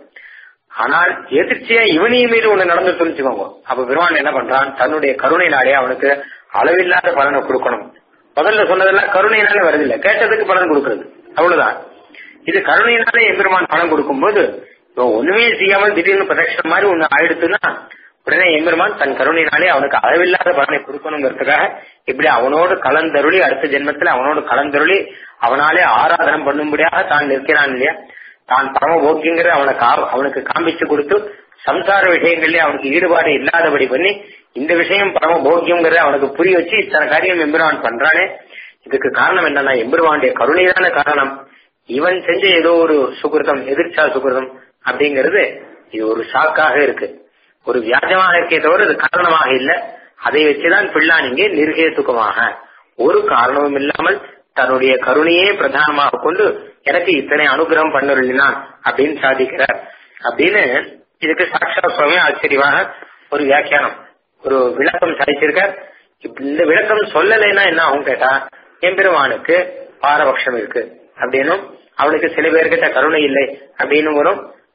ஆனால் எதிர்ச்சியா இவனையும் மீது ஒண்ணு நடந்து தெரிஞ்சுக்கோங்க அப்ப பெருமான் என்ன பண்றான் தன்னுடைய கருணையினாலே அவனுக்கு அளவில்லாத பலனை கொடுக்கணும் முதல்ல சொன்னதெல்லாம் கருணையினாலே வருதில்லை கேட்டதுக்கு பலன் கொடுக்கறது அவ்வளவுதான் இது கருணையினாலே எம்பெருமான் பலன் கொடுக்கும்போது இவன் ஒண்ணுமே செய்யாமல் திடீர்னு பிரதட்சணம் மாதிரி ஒண்ணு ஆயிடுத்துன்னா உடனே எம்பெருமான் தன் கருணையினாலே அவனுக்கு அளவில்லாத பலனை கொடுக்கணுங்கிறதுக்காக இப்படி அவனோடு கலந்தருளி அடுத்த ஜென்மத்துல அவனோடு கலந்தருளி அவனாலே ஆராதனம் பண்ணும்படியாக தான் நிற்கிறான் இல்லையா தான் பரம போக்கியங்கிற அவனுக்கு அவனுக்கு காண்பிச்சு கொடுத்து சம்சார விஷயங்கள்லயே அவனுக்கு ஈடுபாடு இல்லாதபடி பண்ணி இந்த விஷயம் பரம போக்கியங்கிறத அவனுக்கு புரிய வச்சு இத்தனை காரியம் எம்பெருமான் பண்றானே இதுக்கு காரணம் என்னன்னா எம்பெருமானுடைய கருணைதான காரணம் இவன் செஞ்ச ஏதோ ஒரு சுகிருதம் எதிர்ச்சா சுகிருதம் அப்படிங்கிறது இது ஒரு சாக்காக இருக்கு ஒரு வியாஜமாக இருக்கே தவிர இது காரணமாக இல்ல அதை வச்சுதான் பிள்ளானிங்கே நிர்கேதுக்கமாக ஒரு காரணமும் இல்லாமல் தன்னுடைய கருணையே பிரதானமாக கொண்டு எனக்கு இத்தனை அனுகிரகம் பண்ணருளினான் அப்படின்னு சாதிக்கிறார் அப்படின்னு இதுக்கு சாட்சா சுவாமி ஆச்சரியமாக ஒரு வியாக்கியானம் ஒரு விளக்கம் சாதிச்சிருக்கார் இந்த விளக்கம் சொல்லலைன்னா என்ன ஆகும் கேட்டா எம்பெருமானுக்கு பாரபட்சம் இருக்கு அப்படின்னும் அவனுக்கு சில பேர்கிட்ட கருணை இல்லை அப்படின்னு வரும்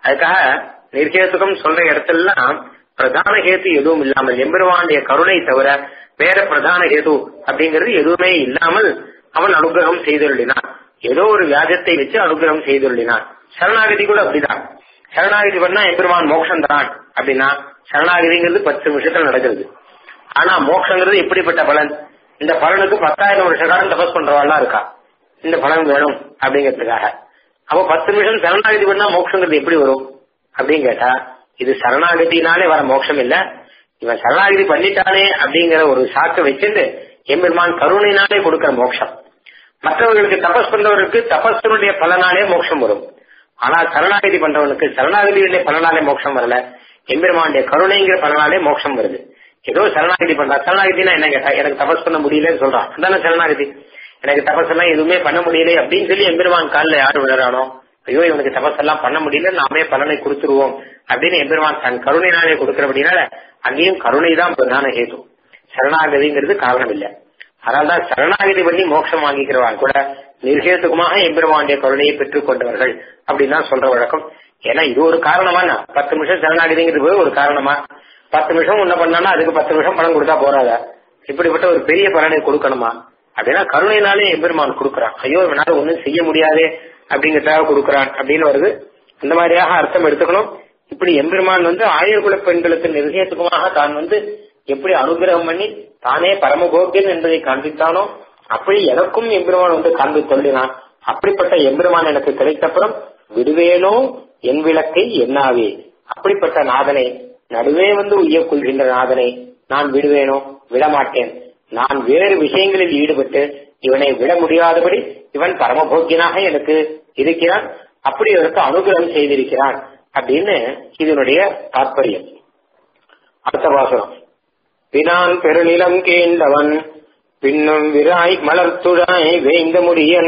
அதுக்காக நிர்கேதுகம் சொல்ற இடத்துலலாம் பிரதான ஹேத்து எதுவும் இல்லாமல் எம்பெருமானுடைய கருணை தவிர வேற பிரதான ஹேது அப்படிங்கிறது எதுவுமே இல்லாமல் அவன் அனுகிரகம் செய்துள்ளினான் ஏதோ ஒரு வியாஜத்தை வச்சு அனுகிரகம் செய்துள்ளினான் சரணாகதி கூட அப்படிதான் சரணாகதி பண்ணா எம்பெருமான் மோட்சம் தரான் அப்படின்னா சரணாகதிங்கிறது பத்து நிமிஷத்துல நடக்கிறது ஆனா மோட்சங்கிறது எப்படிப்பட்ட பலன் இந்த பலனுக்கு பத்தாயிரம் வருஷ காலம் தபஸ் பண்றவாள்லாம் இருக்கா இந்த பலன் வேணும் அப்படிங்கிறதுக்காக அப்போ பத்து நிமிஷம் சரணாகதி பண்ணா மோட்சங்கிறது எப்படி வரும் அப்படின்னு கேட்டா இது சரணாகதினாலே வர மோட்சம் இல்ல இவன் சரணாகதி பண்ணிட்டானே அப்படிங்கிற ஒரு சாக்கு வச்சுட்டு எம்பெருமான் கருணையினாலே கொடுக்கிற மோட்சம் மற்றவர்களுக்கு தபஸ் பண்றவருக்கு தபஸனுடைய பலனாலே மோட்சம் வரும் ஆனா சரணாகதி பண்றவனுக்கு சரணாகதியுடைய பலனாலே மோட்சம் வரல எம்பெருமானுடைய கருணைங்கிற பலனாலே மோட்சம் வருது ஏதோ சரணாகதி பண்றா சரணாகதினா என்ன கேட்டா எனக்கு தபஸ் பண்ண முடியலன்னு சொல்றான் அதான சரணாகதி எனக்கு தபஸ் எல்லாம் எதுவுமே பண்ண முடியல அப்படின்னு சொல்லி எம்பெருமான் காலில் யாரு விழுறானோ ஐயோ இவனுக்கு தபஸ் எல்லாம் பண்ண முடியல நாமே பலனை கொடுத்துருவோம் அப்படின்னு எம்பெருமான் தன் கருணையினாலே கொடுக்கிறபடினால அங்கேயும் கருணை தான் பிரதான ஹேது சரணாகதிங்கிறது காரணம் இல்லை அதனால்தான் சரணாகதி பண்ணி மோட்சம் வாங்கிக்கிறவன் கூட நிர்கேதுக்குமாக எம்பெருமானுடைய கருணையை பெற்றுக் கொண்டவர்கள் அப்படின்னு தான் சொல்ற வழக்கம் ஏன்னா இது ஒரு காரணமா பத்து நிமிஷம் சரணாகதிங்கிறது போய் ஒரு காரணமா பத்து நிமிஷம் உன்ன பண்ணானா அதுக்கு பத்து நிமிஷம் பணம் கொடுத்தா போறாதா இப்படிப்பட்ட ஒரு பெரிய பலனை கொடுக்கணுமா அப்படின்னா கருணையினாலே எம்பெருமான் கொடுக்குறான் ஐயோ இவனால ஒன்னும் செய்ய முடியாதே அப்படிங்கிறதாக கொடுக்குறான் அப்படின்னு வருது அந்த மாதிரியாக அர்த்தம் எடுத்துக்கணும் இப்படி எம்பெருமான் வந்து ஆயுர்குல பெண்களுக்கு நிர்ணயத்துக்குமாக தான் வந்து எப்படி அனுகிரகம் பண்ணி தானே பரமபோக்கியன் என்பதை காண்பித்தானோ அப்படி எனக்கும் எம்பெருமான் வந்து காண்பி சொல்லினான் அப்படிப்பட்ட எம்பெருமான் எனக்கு கிடைத்தப்புறம் விடுவேனோ என் விளக்கை என்னாவே அப்படிப்பட்ட நாதனை நடுவே வந்து உய்யக் கொள்கின்ற நாதனை நான் விடுவேனோ விடமாட்டேன் நான் வேறு விஷயங்களில் ஈடுபட்டு இவனை விட முடியாதபடி இவன் பரமபோக்கியனாக எனக்கு இருக்கிறான் அப்படி அவருக்கு அனுகிரகம் செய்திருக்கிறான் அப்படின்னு இதனுடைய தாற்பயம் அடுத்த வாசனம் பினான் பெருநிலம் கேண்டவன் பின்னும் விராய் மலர்த்துழாய் வேய்ந்த முடியன்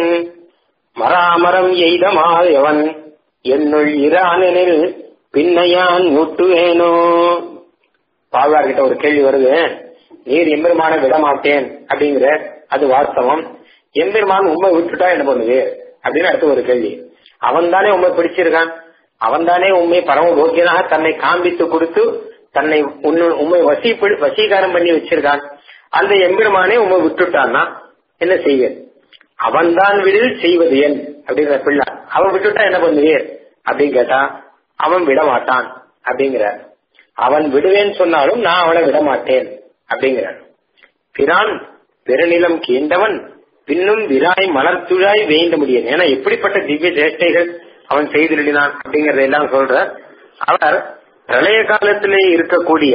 மராமரம் எய்தமாயவன் என்னுள் இரானெனில் பின்னையான் முட்டுவேனோ பாழ்வார்கிட்ட ஒரு கேள்வி வருது நீர் எம்பெருமான விட மாட்டேன் அப்படிங்கிற அது வாஸ்தவம் எம்பெருமான் உண்மை விட்டுட்டா என்ன பண்ணுது அப்படின்னு அடுத்து ஒரு கேள்வி அவன் தானே உண்மை பிடிச்சிருக்கான் அவன் தானே உண்மை பரம போக்கியனாக தன்னை காண்பித்து கொடுத்து தன்னை உண்மை வசி வசீகாரம் பண்ணி வச்சிருக்கான் அந்த எம்பெருமானே உண்மை விட்டுட்டான்னா என்ன செய்வேன் அவன் தான் விடில் செய்வது ஏன் அப்படிங்கிற பிள்ளை அவன் விட்டுட்டா என்ன பண்ணுவீர் அப்படின்னு கேட்டா அவன் விட மாட்டான் அப்படிங்கிறார் அவன் விடுவேன்னு சொன்னாலும் நான் அவனை விட மாட்டேன் அப்படிங்கிறார் பிரான் பெருநிலம் கீண்டவன் பின்னும் விராய் மலர்த்துழாய் வேண்ட முடியும் ஏன்னா எப்படிப்பட்ட திவ்ய சேஷ்டைகள் அவன் செய்திருந்தான் அப்படிங்கறத எல்லாம் சொல்ற அவர் பிரளய காலத்திலே இருக்கக்கூடிய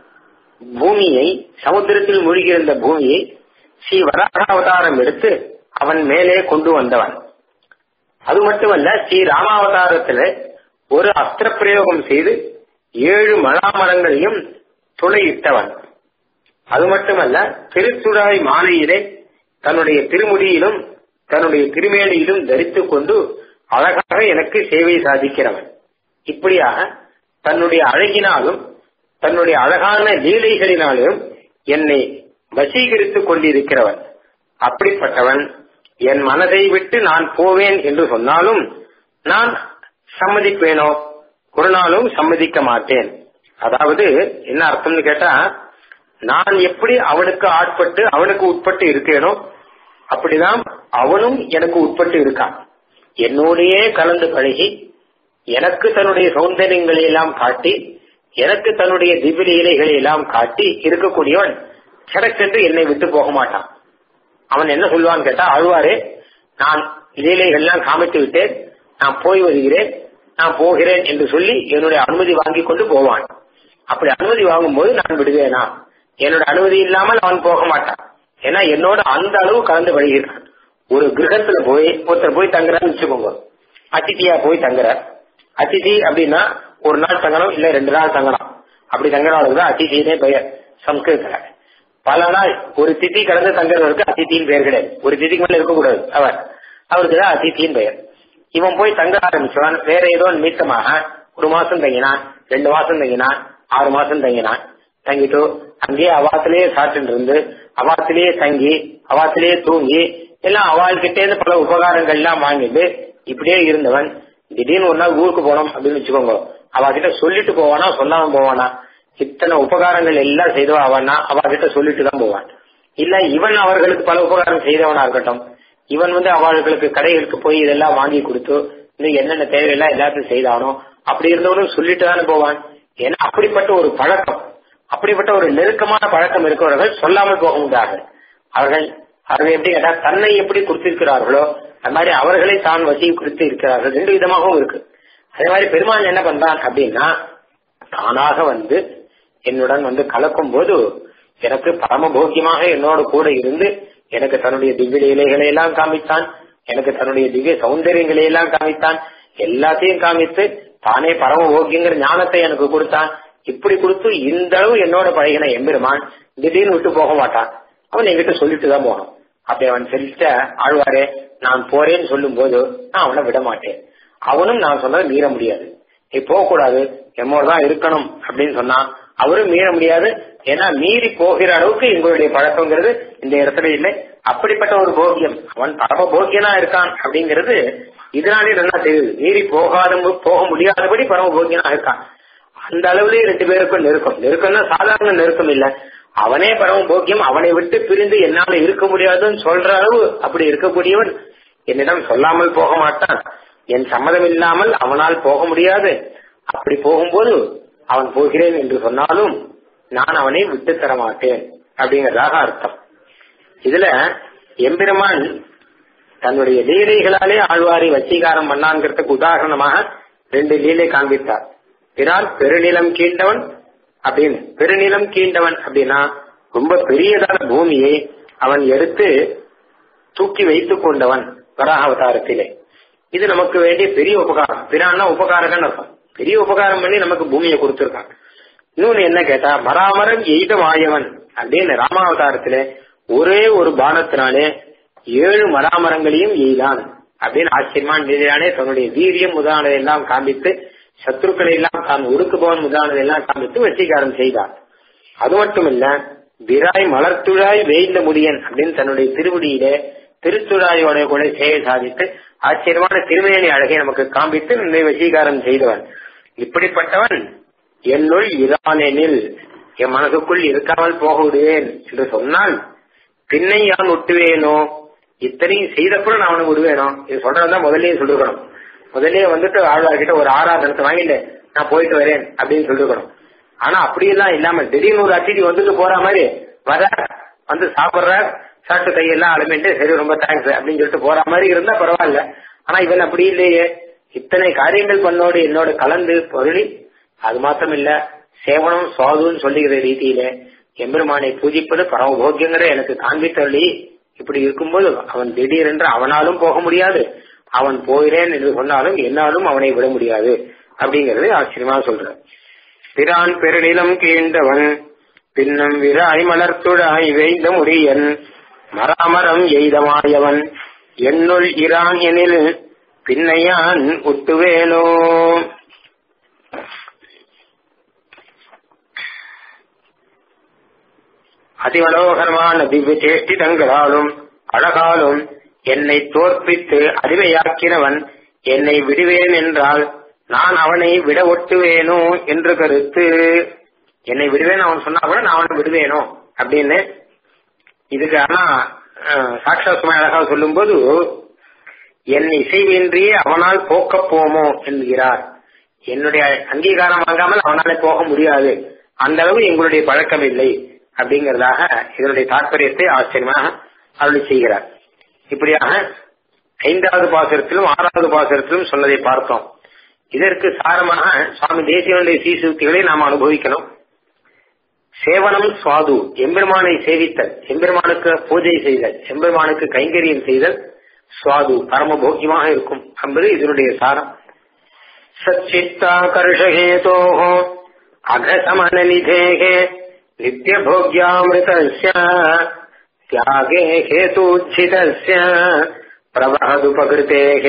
பூமியை சமுத்திரத்தில் மூழ்கியிருந்த பூமியை ஸ்ரீ வராக அவதாரம் எடுத்து அவன் மேலே கொண்டு வந்தவன் அது மட்டுமல்ல ஸ்ரீ ராமாவதாரத்துல ஒரு அஸ்திர பிரயோகம் செய்து ஏழு மலாமரங்களையும் துளையிட்டவன் அது மட்டுமல்ல திருச்சுடாய் மாலையிலே தன்னுடைய திருமுடியிலும் தன்னுடைய திருமேனியிலும் தரித்துக் கொண்டு அழகாக எனக்கு சேவை சாதிக்கிறவன் இப்படியாக தன்னுடைய அழகினாலும் தன்னுடைய அழகான லீலைகளினாலும் என்னை வசீகரித்துக் கொண்டிருக்கிறவன் அப்படிப்பட்டவன் என் மனதை விட்டு நான் போவேன் என்று சொன்னாலும் நான் சம்மதிப்பேனோ ஒரு நாளும் சம்மதிக்க மாட்டேன் அதாவது என்ன அர்த்தம்னு கேட்டா நான் எப்படி அவனுக்கு ஆட்பட்டு அவனுக்கு உட்பட்டு இருக்கேனோ அப்படிதான் அவனும் எனக்கு உட்பட்டு இருக்கான் என்னோடையே கலந்து பழகி எனக்கு தன்னுடைய சௌந்தரியங்களை எல்லாம் காட்டி எனக்கு தன்னுடைய திவ்ய லீலைகளை எல்லாம் காட்டி இருக்கக்கூடியவன் சடக்கென்று என்னை விட்டு போக மாட்டான் அவன் என்ன சொல்லுவான்னு கேட்டா அழுவாரே நான் லீலைகள் எல்லாம் காமித்து விட்டேன் நான் போய் வருகிறேன் நான் போகிறேன் என்று சொல்லி என்னுடைய அனுமதி வாங்கி கொண்டு போவான் அப்படி அனுமதி வாங்கும்போது நான் விடுவேனா என்னோட அனுமதி இல்லாமல் அவன் போக மாட்டான் ஏன்னா என்னோட அந்த அளவு கலந்து பழகிறான் ஒரு கிரகத்துல போய் ஒருத்தர் போய் தங்குறான்னு வச்சுக்கோங்க அதிதியா போய் தங்குற அதிதி அப்படின்னா ஒரு நாள் தங்கணும் இல்ல ரெண்டு நாள் தங்கலாம் அப்படி தங்குறவங்களுக்கு தான் அதிதினே பெயர் சம்ஸ்கிருத்துல பல நாள் ஒரு திதி கடந்து தங்குறவருக்கு அதித்தின்னு பெயர் கிடையாது ஒரு திதிக்கு மேல இருக்கக்கூடாது அவர் அவருக்கு தான் அதித்தின்னு பெயர் இவன் போய் தங்க ஆரம்பிச்சவன் வேற ஏதோ நிமித்தமாக ஒரு மாசம் தங்கினான் ரெண்டு மாசம் தங்கினான் ஆறு மாசம் தங்கினான் தங்கிட்டு அங்கேயே அவாத்திலேயே சாப்பிட்டு இருந்து அவாத்திலேயே தங்கி அவாத்திலேயே தூங்கி எல்லாம் அவள்கிட்ட இருந்து பல உபகாரங்கள் எல்லாம் வாங்கிட்டு இப்படியே இருந்தவன் திடீர்னு ஒரு நாள் ஊருக்கு போனோம் அப்படின்னு வச்சுக்கோங்க அவகிட்ட சொல்லிட்டு போவானா சொல்லாம போவானா இத்தனை உபகாரங்கள் எல்லாம் செய்தவா அவனா அவகிட்ட சொல்லிட்டு தான் போவான் இல்ல இவன் அவர்களுக்கு பல உபகாரம் செய்தவனா இருக்கட்டும் இவன் வந்து அவர்களுக்கு கடைகளுக்கு போய் இதெல்லாம் வாங்கி கொடுத்து இன்னும் என்னென்ன தேவையெல்லாம் எல்லாத்தையும் செய்தானோ அப்படி இருந்தவனும் சொல்லிட்டு தானே போவான் ஏன்னா அப்படிப்பட்ட ஒரு பழக்கம் அப்படிப்பட்ட ஒரு நெருக்கமான பழக்கம் இருக்கிறவர்கள் சொல்லாமல் போக முடியாது அவர்கள் அவர்கள் எப்படி கேட்டா தன்னை எப்படி கொடுத்திருக்கிறார்களோ அது மாதிரி அவர்களை தான் வசி கொடுத்து இருக்கிறார்கள் ரெண்டு விதமாகவும் இருக்கு அதே மாதிரி பெருமாள் என்ன பண்றான் அப்படின்னா தானாக வந்து என்னுடன் வந்து கலக்கும் போது எனக்கு பரமபோக்கியமாக என்னோட கூட இருந்து எனக்கு தன்னுடைய திவ்ய லீலைகளை எல்லாம் காமித்தான் எனக்கு தன்னுடைய திவ்ய சௌந்தரியங்களை எல்லாம் காமித்தான் எல்லாத்தையும் காமித்து தானே பரம போக்கியங்கிற ஞானத்தை எனக்கு கொடுத்தான் இப்படி கொடுத்து இந்த அளவு என்னோட பழகின எம்பெருமான் திடீர்னு விட்டு போக மாட்டான் அவன் என்கிட்ட சொல்லிட்டு தான் போகணும் அப்படி அவன் சொல்லிட்ட ஆழ்வாரே நான் போறேன்னு சொல்லும் போது நான் அவனை விட மாட்டேன் அவனும் நான் சொன்னதை மீற முடியாது நீ போக கூடாது எம்மோட தான் இருக்கணும் அப்படின்னு சொன்னா அவரும் மீற முடியாது ஏன்னா மீறி போகிற அளவுக்கு எங்களுடைய பழக்கங்கிறது இந்த இடத்துல இல்லை அப்படிப்பட்ட ஒரு போக்கியம் அவன் பரம போக்கியனா இருக்கான் அப்படிங்கிறது இதனாலே நல்லா தெரியுது மீறி போகாத போக முடியாதபடி பரம போக்கியனா இருக்கான் அந்த அளவுலயே ரெண்டு பேருக்கும் நெருக்கம் நெருக்கம்னா சாதாரண நெருக்கம் இல்ல அவனே பரம போக்கியம் அவனை விட்டு பிரிந்து என்னால இருக்க முடியாதுன்னு சொல்ற அளவு அப்படி இருக்கக்கூடியவன் என்னிடம் சொல்லாமல் போக மாட்டான் என் சம்மதம் இல்லாமல் அவனால் போக முடியாது அப்படி போகும்போது அவன் போகிறேன் என்று சொன்னாலும் நான் அவனை விட்டு தர மாட்டேன் அப்படிங்கறதாக அர்த்தம் இதுல எம்பெருமான் தன்னுடைய லீலைகளாலே ஆழ்வாரை வசீகாரம் பண்ணாங்கிறதுக்கு உதாரணமாக ரெண்டு லீலை காண்பித்தார் பிறால் பெருநிலம் கீண்டவன் அப்படின்னு பெருநிலம் கீண்டவன் அப்படின்னா ரொம்ப பெரியதான பூமியை அவன் எடுத்து தூக்கி வைத்துக் கொண்டவன் வராகாவதாரத்திலே இது நமக்கு வேண்டிய பெரிய உபகாரம் பிறான்னா உபகாரகன் அர்த்தம் பெரிய உபகாரம் பண்ணி நமக்கு பூமியை கொடுத்திருக்கான் இன்னொன்னு என்ன கேட்டா மராமரம் எய்த மாயவன் அப்படின்னு ராமாவதாரத்திலே ஒரே ஒரு பானத்தினாலே ஏழு மராமரங்களையும் எய்தான் அப்படின்னு ஆச்சரியமான நிலையானே தன்னுடைய வீரியம் முதலானதை எல்லாம் காண்பித்து சத்ருக்களை எல்லாம் தான் ஒடுக்குபவன் முதலானதை எல்லாம் காண்பித்து வெற்றிகாரம் செய்தார் அது மட்டும் இல்ல விராய் மலர்த்துழாய் வேய்ந்த முடியன் அப்படின்னு தன்னுடைய திருவடியிலே திருத்துழாயோட கூட சேவை சாதித்து ஆச்சரியமான திருமேனி அழகை நமக்கு காண்பித்து இந்த வசீகாரம் செய்தவன் இப்படிப்பட்டவன் என்னுள் இரானெனில் என் மனதுக்குள் இருக்காமல் போக விடுவேன் என்று சொன்னால் பின்னை யான் விட்டுவேனோ இத்தனையும் செய்தப்புறம் நான் அவனுக்கு விடுவேனோ இது சொல்றதுதான் முதல்லயே சொல்லிருக்கணும் முதல்லயே வந்துட்டு ஆழ்வார்கிட்ட ஒரு ஆராதனத்தை வாங்கிட்டு நான் போயிட்டு வரேன் அப்படின்னு சொல்லிருக்கணும் ஆனா அப்படியெல்லாம் இல்லாம திடீர்னு ஒரு அட்டிடி வந்துட்டு போற மாதிரி வர வந்து சாப்பிடுற சாப்பிட்டு கையெல்லாம் அலமிட்டு சரி ரொம்ப தேங்க்ஸ் அப்படின்னு சொல்லிட்டு போற மாதிரி இருந்தா பரவாயில்ல ஆனா இவன் அப்படி இல்லையே இத்தனை காரியங்கள் பண்ணோடு என்னோட கலந்து பொருளி அது மாத்திரம் இல்ல சேவனம் சுவாதுன்னு சொல்லுகிற ரீதியில எம்பெருமானை பூஜிப்பது பரமபோக்கியங்கிற எனக்கு காண்பித்தள்ளி இப்படி இருக்கும்போது அவன் திடீரென்று அவனாலும் போக முடியாது அவன் போகிறேன் என்று சொன்னாலும் என்னாலும் அவனை விட முடியாது அப்படிங்கறது ஆச்சரியமா சொல்ற பிரான் பெருநிலம் கீண்டவன் பின்னம் விராய் மலர்த்துடாய் வேய்ந்த முடியன் மராமரம் எய்தமாயவன் என்னுள் இரான் எனில் பின்னையான் உட்டுவேனோ அதிமனோகரமான திவ்ய சேஷ்டிதங்களாலும் அழகாலும் என்னை தோற்பித்து அடிமையாக்கினவன் என்னை விடுவேன் என்றால் நான் அவனை விட ஒட்டுவேனோ என்று கருத்து என்னை விடுவேன் அவன் சொன்னா கூட நான் அவனை விடுவேனோ அப்படின்னு இதுக்கு ஆனா சாட்சா சுமை அழகா சொல்லும் போது என் இசைவின்றியே அவனால் போக்க போமோ என்கிறார் என்னுடைய அங்கீகாரம் வாங்காமல் அவனால போக முடியாது அந்த அளவு எங்களுடைய பழக்கம் இல்லை அப்படிங்கறதாக இதனுடைய தாற்பயத்தை ஆச்சரியமாக அருள் செய்கிறார் இப்படியாக ஐந்தாவது பாசுரத்திலும் ஆறாவது பாசுரத்திலும் சொன்னதை பார்த்தோம் இதற்கு சாரமாக சுவாமி தேசியனுடைய சீசுக்திகளை நாம் அனுபவிக்கணும் சேவனம் சுவாது எம்பெருமானை சேவித்தல் எம்பெருமானுக்கு பூஜை செய்தல் எம்பெருமானுக்கு கைங்கரியம் செய்தல் சுவாது பரம போக்கியமாக இருக்கும் என்பது இதனுடைய சாரம் சச்சித்தாகர்ஷஹேதோ அகசமன நிதேகே நித்திய போக்யாமிருதஸ்ய தியாகே ஹேதூச்சிதஸ்ய प्रवहदुपकृतेः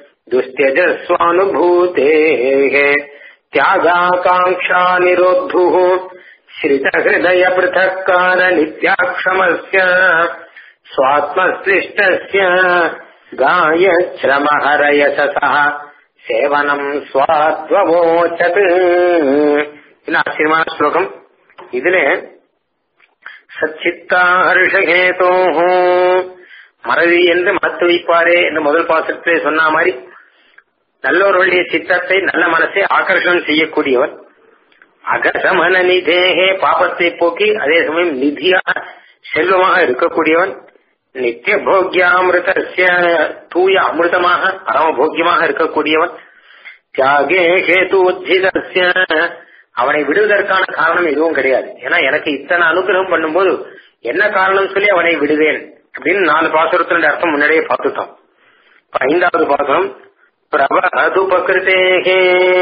दुस्त्यजस्वानुभूतेः त्यागाकाङ्क्षानिरोद्धुः श्रितहृदयपृथक्कारनित्याक्षमस्य स्वात्मश्लिष्टस्य गायश्रमहरयशसः சேவனம் சுவாத்வவோச்சத் இது ஆச்சரியமான ஸ்லோகம் இதுல சச்சித்தார்ஷகேதோ மறதி என்று மறத்து வைப்பாரே என்று முதல் பாசத்திலே சொன்ன மாதிரி நல்லவர்களுடைய சித்தத்தை நல்ல மனசை ஆகர்ஷணம் செய்யக்கூடியவன் அகசமன நிதேகே பாபத்தை போக்கி அதே சமயம் நிதியாக செல்வமாக இருக்கக்கூடியவன் நித்திய போக்கியாமிருதஸ்ய தூய அமிர்தமாக பரம போக்கியமாக இருக்கக்கூடியவன் தியாகே கேது உத்திதஸ்ய அவனை விடுவதற்கான காரணம் எதுவும் கிடையாது ஏன்னா எனக்கு இத்தனை அனுகிரகம் பண்ணும்போது என்ன காரணம் சொல்லி அவனை விடுவேன் அப்படின்னு நாலு பாசுரத்தினுடைய அர்த்தம் முன்னாடியே பார்த்துட்டோம் இப்ப ஐந்தாவது பாசுரம் பிரபதுபகிருத்தேகே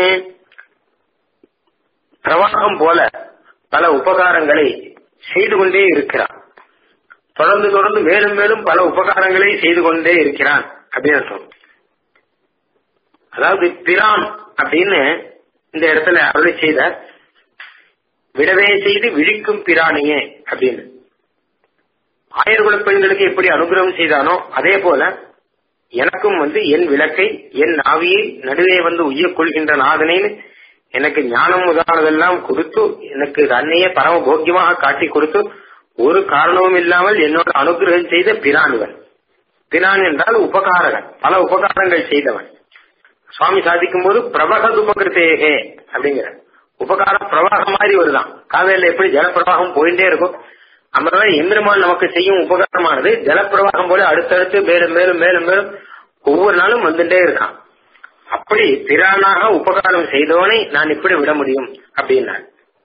பிரவாகம் போல பல உபகாரங்களை செய்து கொண்டே இருக்கிறான் தொடர்ந்து தொடர்ந்து மேலும் மேலும் பல உபகாரங்களை செய்து கொண்டே இருக்கிறான் அப்படின்னு அர்த்தம் அதாவது பிரான் அப்படின்னு இந்த இடத்துல அருளை செய்த விடவே செய்து விழிக்கும் பிராணியே அப்படின்னு ஆயர்குல பெண்களுக்கு எப்படி அனுகிரகம் செய்தானோ அதே போல எனக்கும் வந்து என் விளக்கை என் நாவியை நடுவே வந்து உய்யக் கொள்கின்ற நாதனேன்னு எனக்கு ஞானம் முதலானதெல்லாம் கொடுத்து எனக்கு தன்னையே பரம போக்கியமாக காட்டி கொடுத்து ஒரு காரணமும் இல்லாமல் என்னோட அனுகிரகம் செய்த பிரான் இவன் பிரான் என்றால் உபகாரகன் பல உபகாரங்கள் செய்தவன் சுவாமி சாதிக்கும் போது பிரபகது உபகிருத்தேகே அப்படிங்கிற உபகாரம் பிரவாகம் மாதிரி வருதான் காவேரியில எப்படி ஜலப்பிரவாகம் போயிட்டே இருக்கும் அந்த மாதிரி எம்பெருமான் நமக்கு செய்யும் உபகாரமானது ஜலப்பிரவாகம் போல அடுத்தடுத்து மேலும் மேலும் மேலும் மேலும் ஒவ்வொரு நாளும் வந்துட்டே இருக்கான் அப்படி பிரானாக உபகாரம் செய்தவனை நான் இப்படி விட முடியும் அப்படின்னான்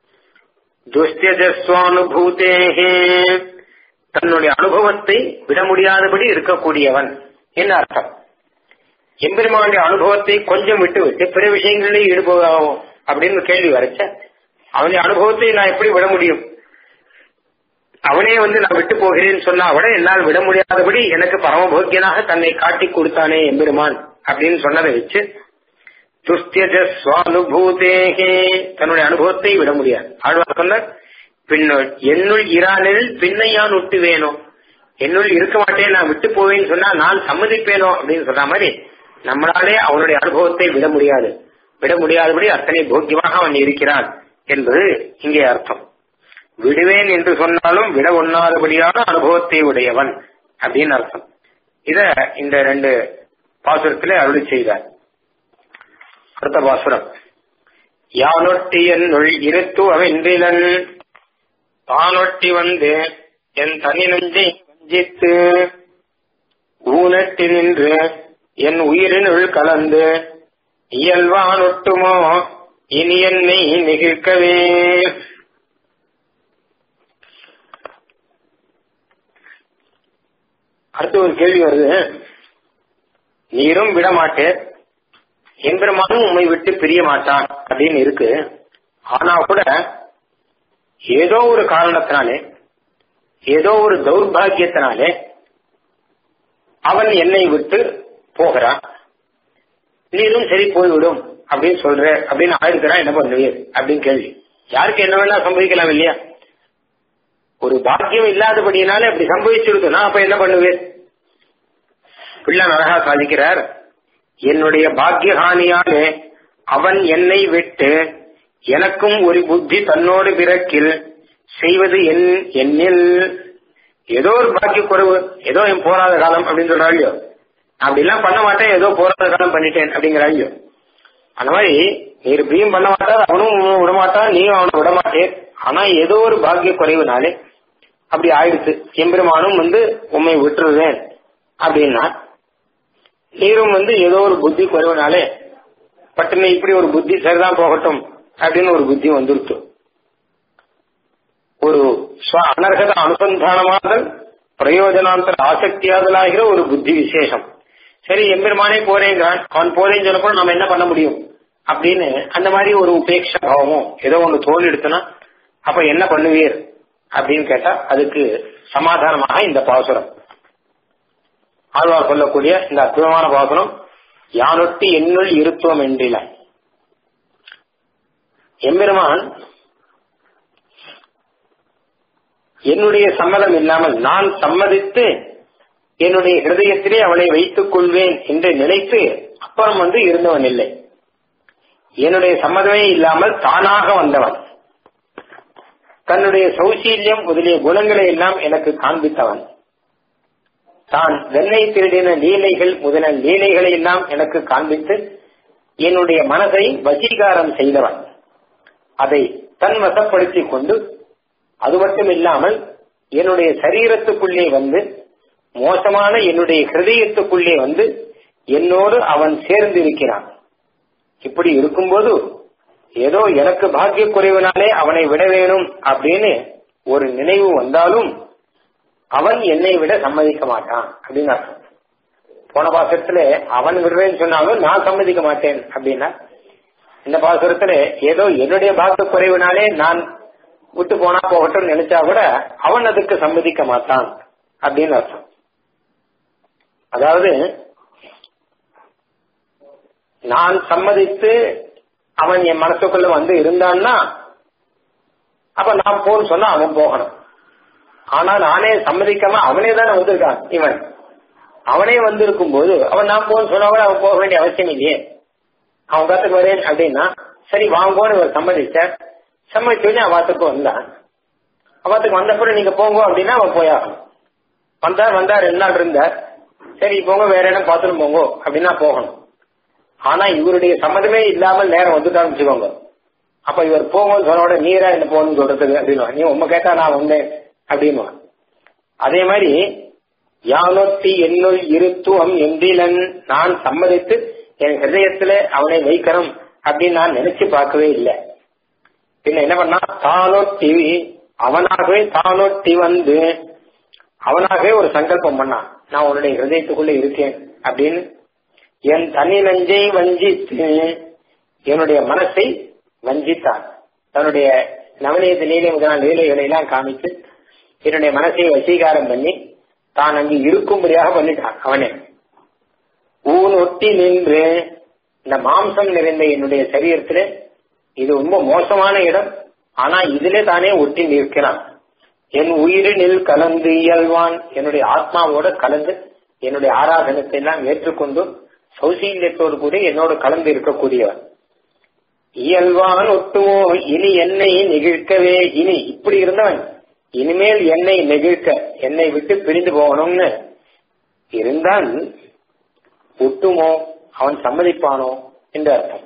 துஸ்தியஜஸ்வானுபூதேகே தன்னுடைய அனுபவத்தை விட முடியாதபடி இருக்கக்கூடியவன் என்ன அர்த்தம் எம்பெருமானுடைய அனுபவத்தை கொஞ்சம் விட்டு விட்டு பிற விஷயங்களில் ஈடுபோகும் அப்படின்னு கேள்வி வரைச்ச அவனுடைய அனுபவத்தை நான் எப்படி விட முடியும் அவனே வந்து நான் விட்டு போகிறேன்னு சொன்னா அவட என்னால் விட முடியாதபடி எனக்கு பரமபோக்கியனாக தன்னை காட்டி கொடுத்தானே எம்பெருமான் அப்படின்னு சொன்னதை வச்சு துஸ்தியஜ சுவானுபூதேகே தன்னுடைய அனுபவத்தை விட முடியாது ஆழ்வார் சொன்னார் பின்னுள் என்னுள் இரானில் பின்னை யான் விட்டு வேணும் என்னுள் இருக்க மாட்டேன் நான் விட்டு போவேன்னு சொன்னா நான் சம்மதிப்பேனோ அப்படின்னு சொன்ன மாதிரி நம்மளாலே அவனுடைய அனுபவத்தை விட முடியாது விட முடியாதபடி அத்தனை போக்கியமாக அவன் இருக்கிறான் என்பது இங்கே அர்த்தம் விடுவேன் என்று சொன்னாலும் விட ஒண்ணாதபடியான அனுபவத்தை உடையவன் அப்படின்னு அர்த்தம் இத இந்த ரெண்டு பாசுரத்திலே அருளி செய்தார் அடுத்த பாசுரம் யானொட்டி என்னுள் இருத்து அவென்றிலன் தானொட்டி வந்து என் தனி நெஞ்சை வஞ்சித்து ஊனட்டி நின்று என் உயிரினுள் கலந்து இயல்வான் ஒட்டுமோ இனி என்னை நெகிழ்க்கவே அடுத்து ஒரு கேள்வி வருது நீரும் விட மாட்டேன் எம்பெருமானும் உண்மை விட்டு பிரிய மாட்டான் அப்படின்னு இருக்கு ஆனா கூட ஏதோ ஒரு காரணத்தினாலே ஏதோ ஒரு தௌர்பாகியத்தினாலே அவன் என்னை விட்டு போகிறான் நீரும் சரி போய்விடும் அப்படின்னு சொல்ற அப்படின்னு ஆயிருக்கிறா என்ன பண்ணுவீர் அப்படின்னு கேள்வி யாருக்கு என்ன வேணா சம்பவிக்கலாம் இல்லையா ஒரு பாக்கியம் இல்லாதபடியினாலே அப்படி சம்பவிச்சிருக்கு நான் அப்ப என்ன பண்ணுவேன் பிள்ளை அழகா சாதிக்கிறார் என்னுடைய பாக்கியஹானியாலே அவன் என்னை விட்டு எனக்கும் ஒரு புத்தி தன்னோடு பிறக்கில் செய்வது என் என்னில் ஏதோ ஒரு பாக்கிய குறைவு ஏதோ என் போராத காலம் அப்படின்னு சொல்றாளியோ அப்படி எல்லாம் பண்ண மாட்டேன் ஏதோ போராத காலம் பண்ணிட்டேன் அப்படிங்கிறாளியோ அந்த மாதிரி நீர் இப்படியும் பண்ண மாட்டார் அவனும் விடமாட்டான் நீயும் அவனை விட மாட்டேன் ஆனா ஏதோ ஒரு பாக்கிய குறைவுனாலே அப்படி ஆயிடுச்சு எம்பெருமானும் வந்து உண்மை விட்டுருவேன் அப்படின்னா நீரும் வந்து ஏதோ ஒரு புத்தி குறைவுனாலே பட்டுன்னு இப்படி ஒரு புத்தி சரிதான் போகட்டும் அப்படின்னு ஒரு புத்தி வந்துருச்சு ஒரு ஸ்வ அனர்ஹத அனுசந்தானமாதல் பிரயோஜனாந்தர ஆசக்தியாதலாகிற ஒரு புத்தி விசேஷம் சரி எம்பெருமானே போறேங்கிறான் அவன் போறேன்னு சொன்னப்போ நம்ம என்ன பண்ண முடியும் அப்படின்னு அந்த மாதிரி ஒரு உபேட்ச பாவமும் ஏதோ ஒன்று தோல் எடுத்தனா அப்ப என்ன பண்ணுவீர் அப்படின்னு கேட்டா அதுக்கு சமாதானமாக இந்த பாசுரம் ஆழ்வார் சொல்லக்கூடிய இந்த அற்புதமான பாசுரம் யானொட்டி என்னுள் இருத்துவம் என்றில எம்பெருமான் என்னுடைய சம்மதம் இல்லாமல் நான் சம்மதித்து என்னுடைய ஹிருதயத்திலே அவனை வைத்துக் கொள்வேன் என்று நினைத்து அப்புறம் வந்து இருந்தவன் இல்லை என்னுடைய சம்மதமே இல்லாமல் தானாக வந்தவன் தன்னுடைய சௌசீல்யம் முதலிய குணங்களை எல்லாம் எனக்கு காண்பித்தவன் தான் வெண்ணெய் திருடின லீலைகள் முதல லீலைகளை எல்லாம் எனக்கு காண்பித்து என்னுடைய மனதை வசீகாரம் செய்தவன் அதை தன் வசப்படுத்திக் கொண்டு அது மட்டும் இல்லாமல் என்னுடைய சரீரத்துக்குள்ளே வந்து மோசமான என்னுடைய ஹிருதயத்துக்குள்ளே வந்து என்னோடு அவன் சேர்ந்து இருக்கிறான் இப்படி இருக்கும்போது ஏதோ எனக்கு பாக்கிய குறைவினாலே அவனை விட வேணும் அப்படின்னு ஒரு நினைவு வந்தாலும் அவன் என்னை விட சம்மதிக்க மாட்டான் அப்படின்னு அர்த்தம் போன பாசத்துல அவன் விடுறேன்னு சொன்னாலும் நான் சம்மதிக்க மாட்டேன் அப்படின்னா இந்த பாசுரத்துல ஏதோ என்னுடைய பாக்க குறைவினாலே நான் விட்டு போனா போகட்டும் நினைச்சா கூட அவன் அதுக்கு சம்மதிக்க மாட்டான் அப்படின்னு அர்த்தம் அதாவது நான் சம்மதித்து அவன் என் மனசுக்குள்ள வந்து இருந்தான்னா அப்ப நான் போன்னு சொன்னா அவன் போகணும் ஆனா நானே சம்மதிக்காம அவனே தானே வந்திருக்கான் இவன் அவனே வந்திருக்கும் போது அவன் நான் போன்னு சொன்னா கூட அவன் போக வேண்டிய அவசியம் இல்லையே அவன் கத்துக்கு வரேன் அப்படின்னா சரி வாங்கோன்னு இவர் சம்மதிச்ச சம்மதிச்சு அவாத்துக்கு வந்தான் அவாத்துக்கு வந்த பிறகு நீங்க போங்க அப்படின்னா அவன் போயாகணும் வந்தார் வந்தார் ரெண்டு நாள் இருந்தார் சரி போங்க வேற இடம் பார்த்துட்டு போங்க அப்படின்னா போகணும் ஆனா இவருடைய சம்மதமே இல்லாமல் நேரம் வந்துட்டான்னு வச்சுக்கோங்க அப்ப இவர் போங்கன்னு சொன்ன உடனே நீரா என்ன போகணும்னு சொல்றதுக்கு அப்படின்னு நீ உண்மை கேட்டா நான் வந்தேன் அப்படின்னு அதே மாதிரி யானொத்தி என்னுள் இருத்துவம் எந்திலன் நான் சம்மதித்து என் ஹிருதயத்துல அவனை வைக்கணும் அப்படின்னு நான் நினைச்சு பார்க்கவே இல்லை பின்ன என்ன பண்ணா தானொட்டி அவனாகவே தானொட்டி வந்து அவனாகவே ஒரு சங்கல்பம் பண்ணான் நான் உன்னுடைய ஹிருதயத்துக்குள்ள இருக்கேன் அப்படின்னு என் தனி நஞ்சை வஞ்சித்து என்னுடைய மனசை வஞ்சித்தான் தன்னுடைய நவநீத லீலை முதலான லீலைகளை எல்லாம் காமித்து என்னுடைய மனசை வசீகாரம் பண்ணி தான் அங்கு இருக்கும்படியாக பண்ணிட்டான் அவனே ஊன் ஒட்டி நின்று இந்த மாம்சம் நிறைந்த என்னுடைய சரீரத்துல இது ரொம்ப மோசமான இடம் ஆனா இதிலே தானே ஒட்டி நிற்கிறான் என் உயிரினில் கலந்து இயல்வான் என்னுடைய ஆத்மாவோட கலந்து என்னுடைய ஆராதனத்தை எல்லாம் ஏற்றுக்கொண்டு சௌசீல்யத்தோடு கூட என்னோடு கலந்து இருக்கக்கூடியவன் இயல்வான் ஒட்டுவோ இனி என்னை நெகிழ்க்கவே இனி இப்படி இருந்தவன் இனிமேல் என்னை நெகிழ்க்க என்னை விட்டு பிரிந்து போகணும்னு இருந்தால் ஒட்டுமோ அவன் சம்மதிப்பானோ என்று அர்த்தம்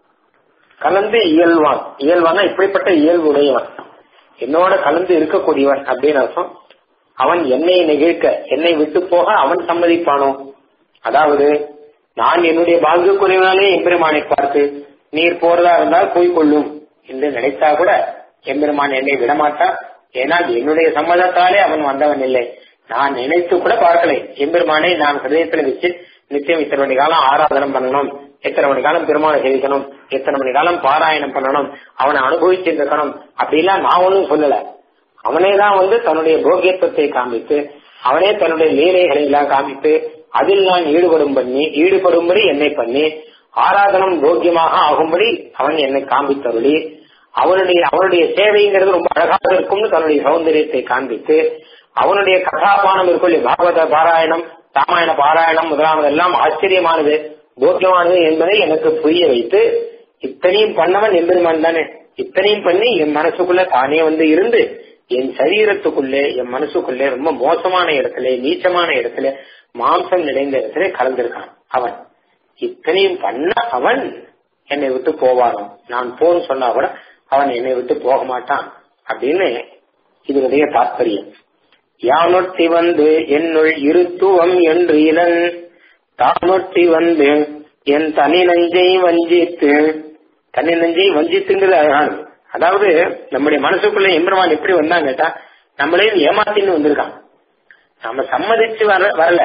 கலந்து இயல்வான் இயல்வானா இப்படிப்பட்ட இயல்பு உடையவன் என்னோட கலந்து இருக்கக்கூடியவன் அப்படின்னு அர்த்தம் அவன் என்னை நெகிழ்க்க என்னை விட்டு போக அவன் சம்மதிப்பானோ அதாவது நான் என்னுடைய பாங்கு குறைவினாலே எம்பெருமானை பார்த்து நீர் போறதா இருந்தால் போய் கொள்ளும் என்று நினைத்தா கூட எம்பெருமான் என்னை விடமாட்டான் ஏனால் என்னுடைய சம்மதத்தாலே அவன் வந்தவன் இல்லை நான் நினைத்து கூட பார்க்கலை எம்பெருமானை நான் ஹிரதயத்துல வச்சு நித்தியம் இத்தனை மணி காலம் ஆராதனம் பண்ணணும் எத்தனை மணி காலம் பெருமானை சேவிக்கணும் எத்தனை மணி காலம் பாராயணம் பண்ணணும் அவனை அனுபவிச்சிருக்கணும் அப்படிலாம் நான் ஒன்றும் சொல்லல அவனே தான் வந்து தன்னுடைய போகியத்துவத்தை காமித்து அவனே தன்னுடைய லீலைகளை எல்லாம் காமித்து அதில் நான் ஈடுபடும் பண்ணி ஈடுபடும்படி என்னை பண்ணி ஆராதனம் போக்கியமாக ஆகும்படி அவன் என்னை காண்பித்தருளி அவனுடைய அவனுடைய சேவைங்கிறது ரொம்ப அழகாக இருக்கும்னு தன்னுடைய சௌந்தரியத்தை காண்பித்து அவனுடைய கதாபானம் இருக்கும் பாகவத பாராயணம் ராமாயண பாராயணம் முதலானதெல்லாம் ஆச்சரியமானது போக்கியமானது என்பதை எனக்கு புரிய வைத்து இத்தனையும் பண்ணவன் எம்பெருமான் தானே இத்தனையும் பண்ணி என் மனசுக்குள்ள தானே வந்து இருந்து என் சரீரத்துக்குள்ளே என் மனசுக்குள்ளே ரொம்ப மோசமான இடத்துல நீச்சமான இடத்துல மாம்சம் நிறைந்த இடத்துல கலந்திருக்கான் அவன் இத்தனையும் பண்ண அவன் என்னை விட்டு போவானோ நான் போன்னு சொன்னா கூட அவன் என்னை விட்டு போக மாட்டான் அப்படின்னு இதனுடைய தாற்பயம் யானொட்டி வந்து என்னுள் இருத்துவம் என்று இளன் தானொட்டி வந்து என் தனி நஞ்சை வஞ்சித்து தனி நஞ்சை வஞ்சித்துங்கிறது அழகானது அதாவது நம்முடைய மனசுக்குள்ள எம்பெருமான் எப்படி வந்தாங்க கேட்டா நம்மளையும் ஏமாத்தின்னு வந்திருக்கான் நம்ம சம்மதிச்சு வர வரல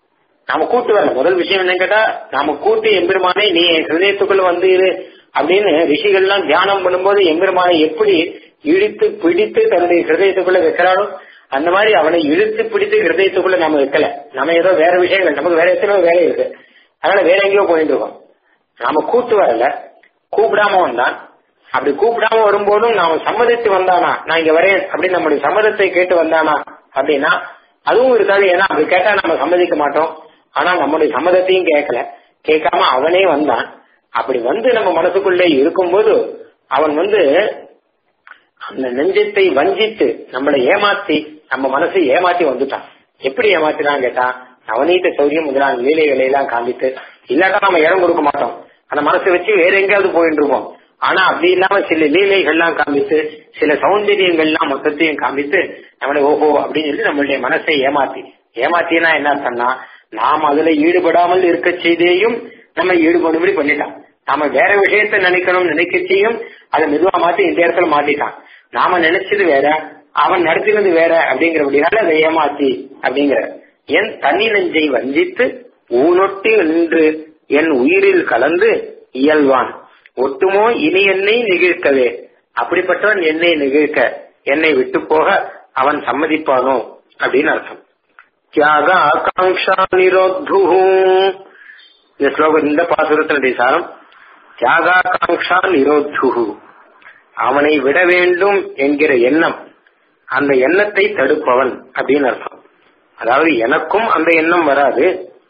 நாம கூட்டு வரல முதல் விஷயம் என்ன கேட்டா நாம கூட்டி எம்பெருமானை நீ ஹிருதயத்துக்குள்ள வந்து இரு அப்படின்னு ரிஷிகள்லாம் தியானம் பண்ணும்போது எம்பெருமானை எப்படி இழுத்து பிடித்து தன்னுடைய ஹிருதயத்துக்குள்ள வைக்கிறானோ அந்த மாதிரி அவனை இழுத்து பிடித்து ஹிருதயத்துக்குள்ள நம்ம வைக்கல நம்ம ஏதோ வேற விஷயங்கள் நமக்கு வேற எத்தனையோ வேலை இருக்கு அதனால வேற எங்கேயோ போயிட்டு இருக்கோம் நாம கூட்டு வரல கூப்பிடாம வந்தான் அப்படி கூப்பிடாம வரும்போதும் நாம சம்மதித்து வந்தானா நான் இங்க வரேன் அப்படின்னு நம்முடைய சம்மதத்தை கேட்டு வந்தானா அப்படின்னா அதுவும் இருக்காது ஏன்னா அப்படி கேட்டா நம்ம சம்மதிக்க மாட்டோம் ஆனா நம்முடைய சம்மதத்தையும் கேட்கல கேட்காம அவனே வந்தான் அப்படி வந்து நம்ம மனசுக்குள்ளே இருக்கும்போது அவன் வந்து அந்த நெஞ்சத்தை வஞ்சித்து நம்மளை ஏமாத்தி நம்ம மனசை ஏமாத்தி வந்துட்டான் எப்படி ஏமாத்தினான் கேட்டா நவநீத சௌரியம் முதலான லீலைகளை எல்லாம் காமித்து இல்லாட்டா நம்ம இடம் கொடுக்க மாட்டோம் அந்த மனசை வச்சு வேற எங்கேயாவது போயிட்டு இருப்போம் ஆனா அப்படி இல்லாம சில லீலைகள்லாம் காமித்து சில சௌந்தரியங்கள்லாம் மொத்தத்தையும் காமித்து நம்மளை ஓஹோ அப்படின்னு சொல்லி நம்மளுடைய மனசை ஏமாத்தி ஏமாத்தினா என்ன அர்த்தம்னா நாம் அதுல ஈடுபடாமல் இருக்க செய்தேயும் நம்ம ஈடுபடும்படி பண்ணிட்டான் நாம வேற விஷயத்த நினைக்கணும் நினைக்கச்சையும் அதை மெதுவா மாத்தி இந்த இடத்துல மாத்திட்டான் நாம நினைச்சது வேற அவன் நடத்தினது வேற அப்படிங்கிறபடினால அதை ஏமாத்தி அப்படிங்கிற என் தனி நெஞ்சை வஞ்சித்து ஊனொட்டி நின்று என் உயிரில் கலந்து இயல்வான் ஒட்டுமோ இனி என்னை நிகழ்க்கவே அப்படிப்பட்டவன் என்னை நிகழ்க்க என்னை விட்டு போக அவன் சம்மதிப்பானோ அப்படின்னு அர்த்தம் தியாக ஆகாங்ஷா நிரோத்து இந்த ஸ்லோகம் இந்த பாசுரத்தினுடைய சாரம் தியாகாகாங்ஷா நிரோத்து அவனை விட வேண்டும் என்கிற எண்ணம் அந்த எண்ணத்தை தடுப்பவன் அப்படின்னு அர்த்தம் அதாவது எனக்கும் அந்த எண்ணம் வராது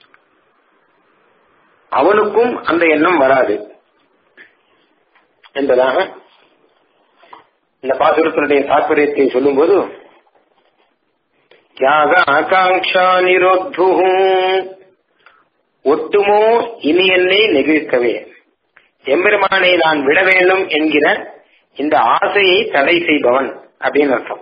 அவனுக்கும் அந்த எண்ணம் வராது என்பதாக இந்த பாசுரத்தினுடைய தாற்பயத்தை சொல்லும்போது தியாக ஆகாங்ஷா நிரோத்து ஒட்டுமோ இனி என்னை நெகிழ்க்கவே எம்பெருமானை நான் விட வேண்டும் என்கிற இந்த ஆசையை தடை செய்பவன் அப்படின்னு அர்த்தம்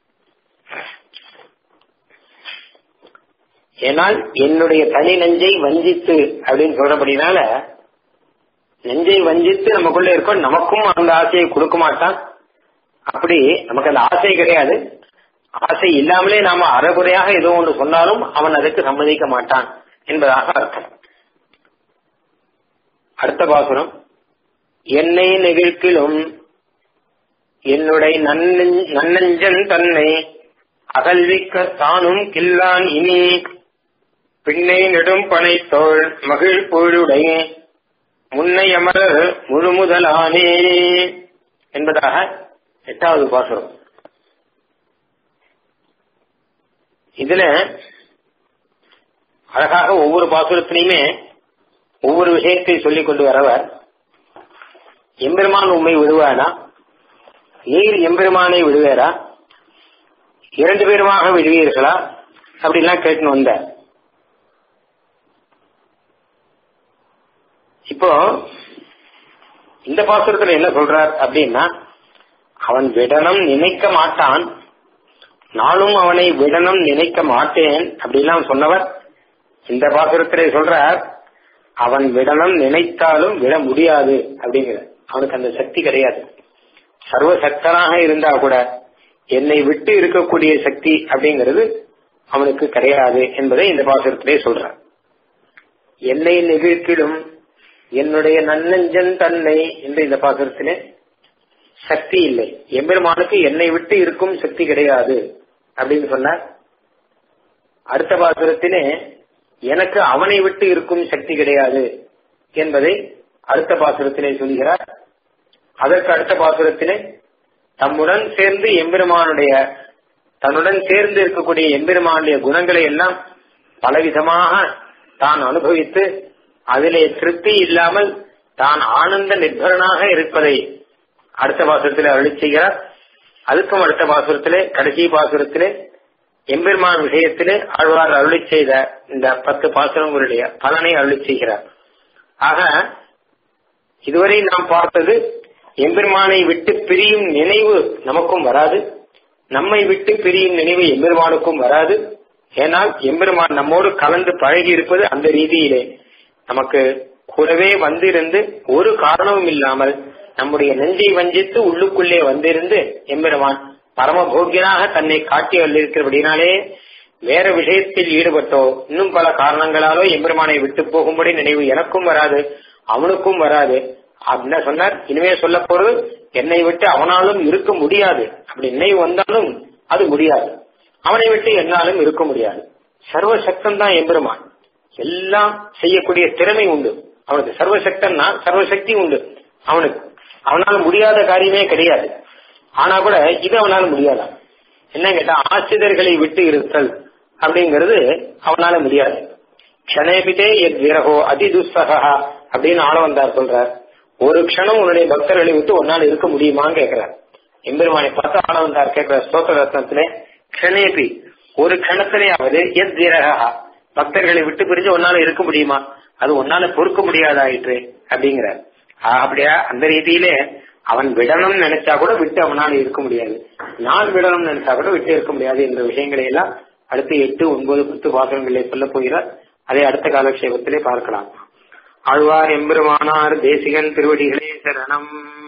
ஏனால் என்னுடைய தனி நெஞ்சை வஞ்சித்து அப்படின்னு சொல்றபடினால நெஞ்சை வஞ்சித்து நமக்குள்ள இருக்கோம் நமக்கும் அந்த ஆசையை கொடுக்க மாட்டான் அப்படி நமக்கு அந்த ஆசை கிடையாது ஆசை இல்லாமலே நாம அறகுறையாக ஏதோ ஒன்று சொன்னாலும் அவன் அதற்கு சம்மதிக்க மாட்டான் என்பதாக அர்த்தம் அடுத்த பாசுரம் என்னை நெகிழ்க்கிலும் என்னுடைய நன்னஞ்சன் தன்னை அகல்விக்க தானும் கில்லான் இனி பின்னை நெடும் பனைத்தோள் மகிழ் பொழுடைய முன்னை அமரர் முழுமுதலானே என்பதாக எட்டாவது பாசுரம் இதுல அழகாக ஒவ்வொரு பாசுரத்திலையுமே ஒவ்வொரு விஷயத்தை சொல்லிக் கொண்டு வரவர் எம்பெருமான் உண்மை விடுவானா நீர் எம்பெருமானை விடுவேரா இரண்டு பேருமாக விடுவீர்களா அப்படிலாம் கேட்டுன்னு வந்த இப்போ இந்த பாசுரத்துல என்ன சொல்றார் அப்படின்னா அவன் விடணும் நினைக்க மாட்டான் நானும் அவனை விடணும் நினைக்க மாட்டேன் அப்படிலாம் சொன்னவர் இந்த பாசுரத்திலே சொல்றார் அவன் விடணும் நினைத்தாலும் விட முடியாது அப்படிங்கிற அவனுக்கு அந்த சக்தி கிடையாது சர்வசக்தனாக இருந்தா கூட என்னை விட்டு இருக்கக்கூடிய சக்தி அப்படிங்கிறது அவனுக்கு கிடையாது என்பதை இந்த பாசுரத்திலே சொல்றார் என்னை நெகிழ்த்திடும் என்னுடைய நன்னஞ்சன் தன்னை என்று இந்த பாசுரத்திலே சக்தி இல்லை எம்பெருமானுக்கு என்னை விட்டு இருக்கும் சக்தி கிடையாது அப்படின்னு சொன்னார் அடுத்த பாசுரத்திலே எனக்கு அவனை விட்டு இருக்கும் சக்தி கிடையாது என்பதை அடுத்த பாசுரத்திலே சொல்கிறார் அதற்கு அடுத்த பாசுரத்திலே தம்முடன் சேர்ந்து எம்பெருமானுடைய தன்னுடன் சேர்ந்து இருக்கக்கூடிய எம்பெருமானுடைய குணங்களை எல்லாம் பலவிதமாக தான் அனுபவித்து அதிலே திருப்தி இல்லாமல் தான் ஆனந்த நிர்பரனாக இருப்பதை அடுத்த பாசுரத்திலே அருளி செய்கிறார் அதுக்கும் அடுத்த பாசுரத்திலே கடைசி பாசுரத்திலே எம்பெருமான் விஷயத்திலே ஆழ்வார் அருளி செய்த இந்த பத்து பாசுரங்களுடைய பலனை அருளி செய்கிறார் ஆக இதுவரை நாம் பார்த்தது எம்பெருமானை விட்டு பிரியும் நினைவு நமக்கும் வராது நம்மை விட்டு பிரியும் நினைவு எம்பெருமானுக்கும் வராது ஏனால் எம்பெருமான் நம்மோடு கலந்து பழகி இருப்பது அந்த ரீதியிலே நமக்கு கூடவே வந்திருந்து ஒரு காரணமும் இல்லாமல் நம்முடைய நெஞ்சை வஞ்சித்து உள்ளுக்குள்ளே வந்திருந்து எம்பெருமான் பரமபோக்கியனாக தன்னை காட்டி வந்திருக்கிறபடினாலே வேற விஷயத்தில் ஈடுபட்டோ இன்னும் பல காரணங்களாலோ எம்பெருமானை விட்டு போகும்படி நினைவு எனக்கும் வராது அவனுக்கும் வராது அப்படின்னு சொன்னார் இனிமே சொல்ல போறது என்னை விட்டு அவனாலும் இருக்க முடியாது அப்படி நினைவு வந்தாலும் அது முடியாது அவனை விட்டு என்னாலும் இருக்க முடியாது சர்வசக்தன் தான் எம்பெருமான் எல்லாம் செய்யக்கூடிய திறமை உண்டு அவனுக்கு சர்வசக்தன்னா சர்வசக்தி உண்டு அவனுக்கு அவனால முடியாத காரியமே கிடையாது ஆனா கூட இது அவனால முடியாதா என்ன கேட்டா ஆசிரியர்களை விட்டு இருத்தல் அப்படிங்கிறது அவனால முடியாது க்ஷணேபிதே எத் விரகோ அதி துஸ்ஸகா அப்படின்னு ஆள வந்தார் சொல்றார் ஒரு க்ஷணம் உன்னுடைய பக்தர்களை விட்டு ஒன்னால் இருக்க முடியுமான்னு கேட்கிறார் எம்பெருமானை பார்த்து ஆள வந்தார் கேட்கிற ஸ்தோத்திர ரத்னத்திலே க்ஷணேபி ஒரு க்ஷணத்திலேயாவது எத் விரகா பக்தர்களை விட்டு பிரிஞ்சு ஒன்னால இருக்க முடியுமா அது ஒன்னால பொறுக்க முடியாதாயிற்று அப்படிங்கிறார் ஆஹ் அப்படியா அந்த ரீதியிலே அவன் விடணும்னு நினைச்சா கூட விட்டு அவனால இருக்க முடியாது நான் விடணும்னு நினைச்சா கூட விட்டு இருக்க முடியாது என்ற விஷயங்களை எல்லாம் அடுத்து எட்டு ஒன்பது பத்து வாசகங்களை சொல்ல போகிறார் அதை அடுத்த காலக்ஷேபத்திலே பார்க்கலாம் ஆழ்வார் எம்பெருமானார் தேசிகன் திருவடிகளே சரணம்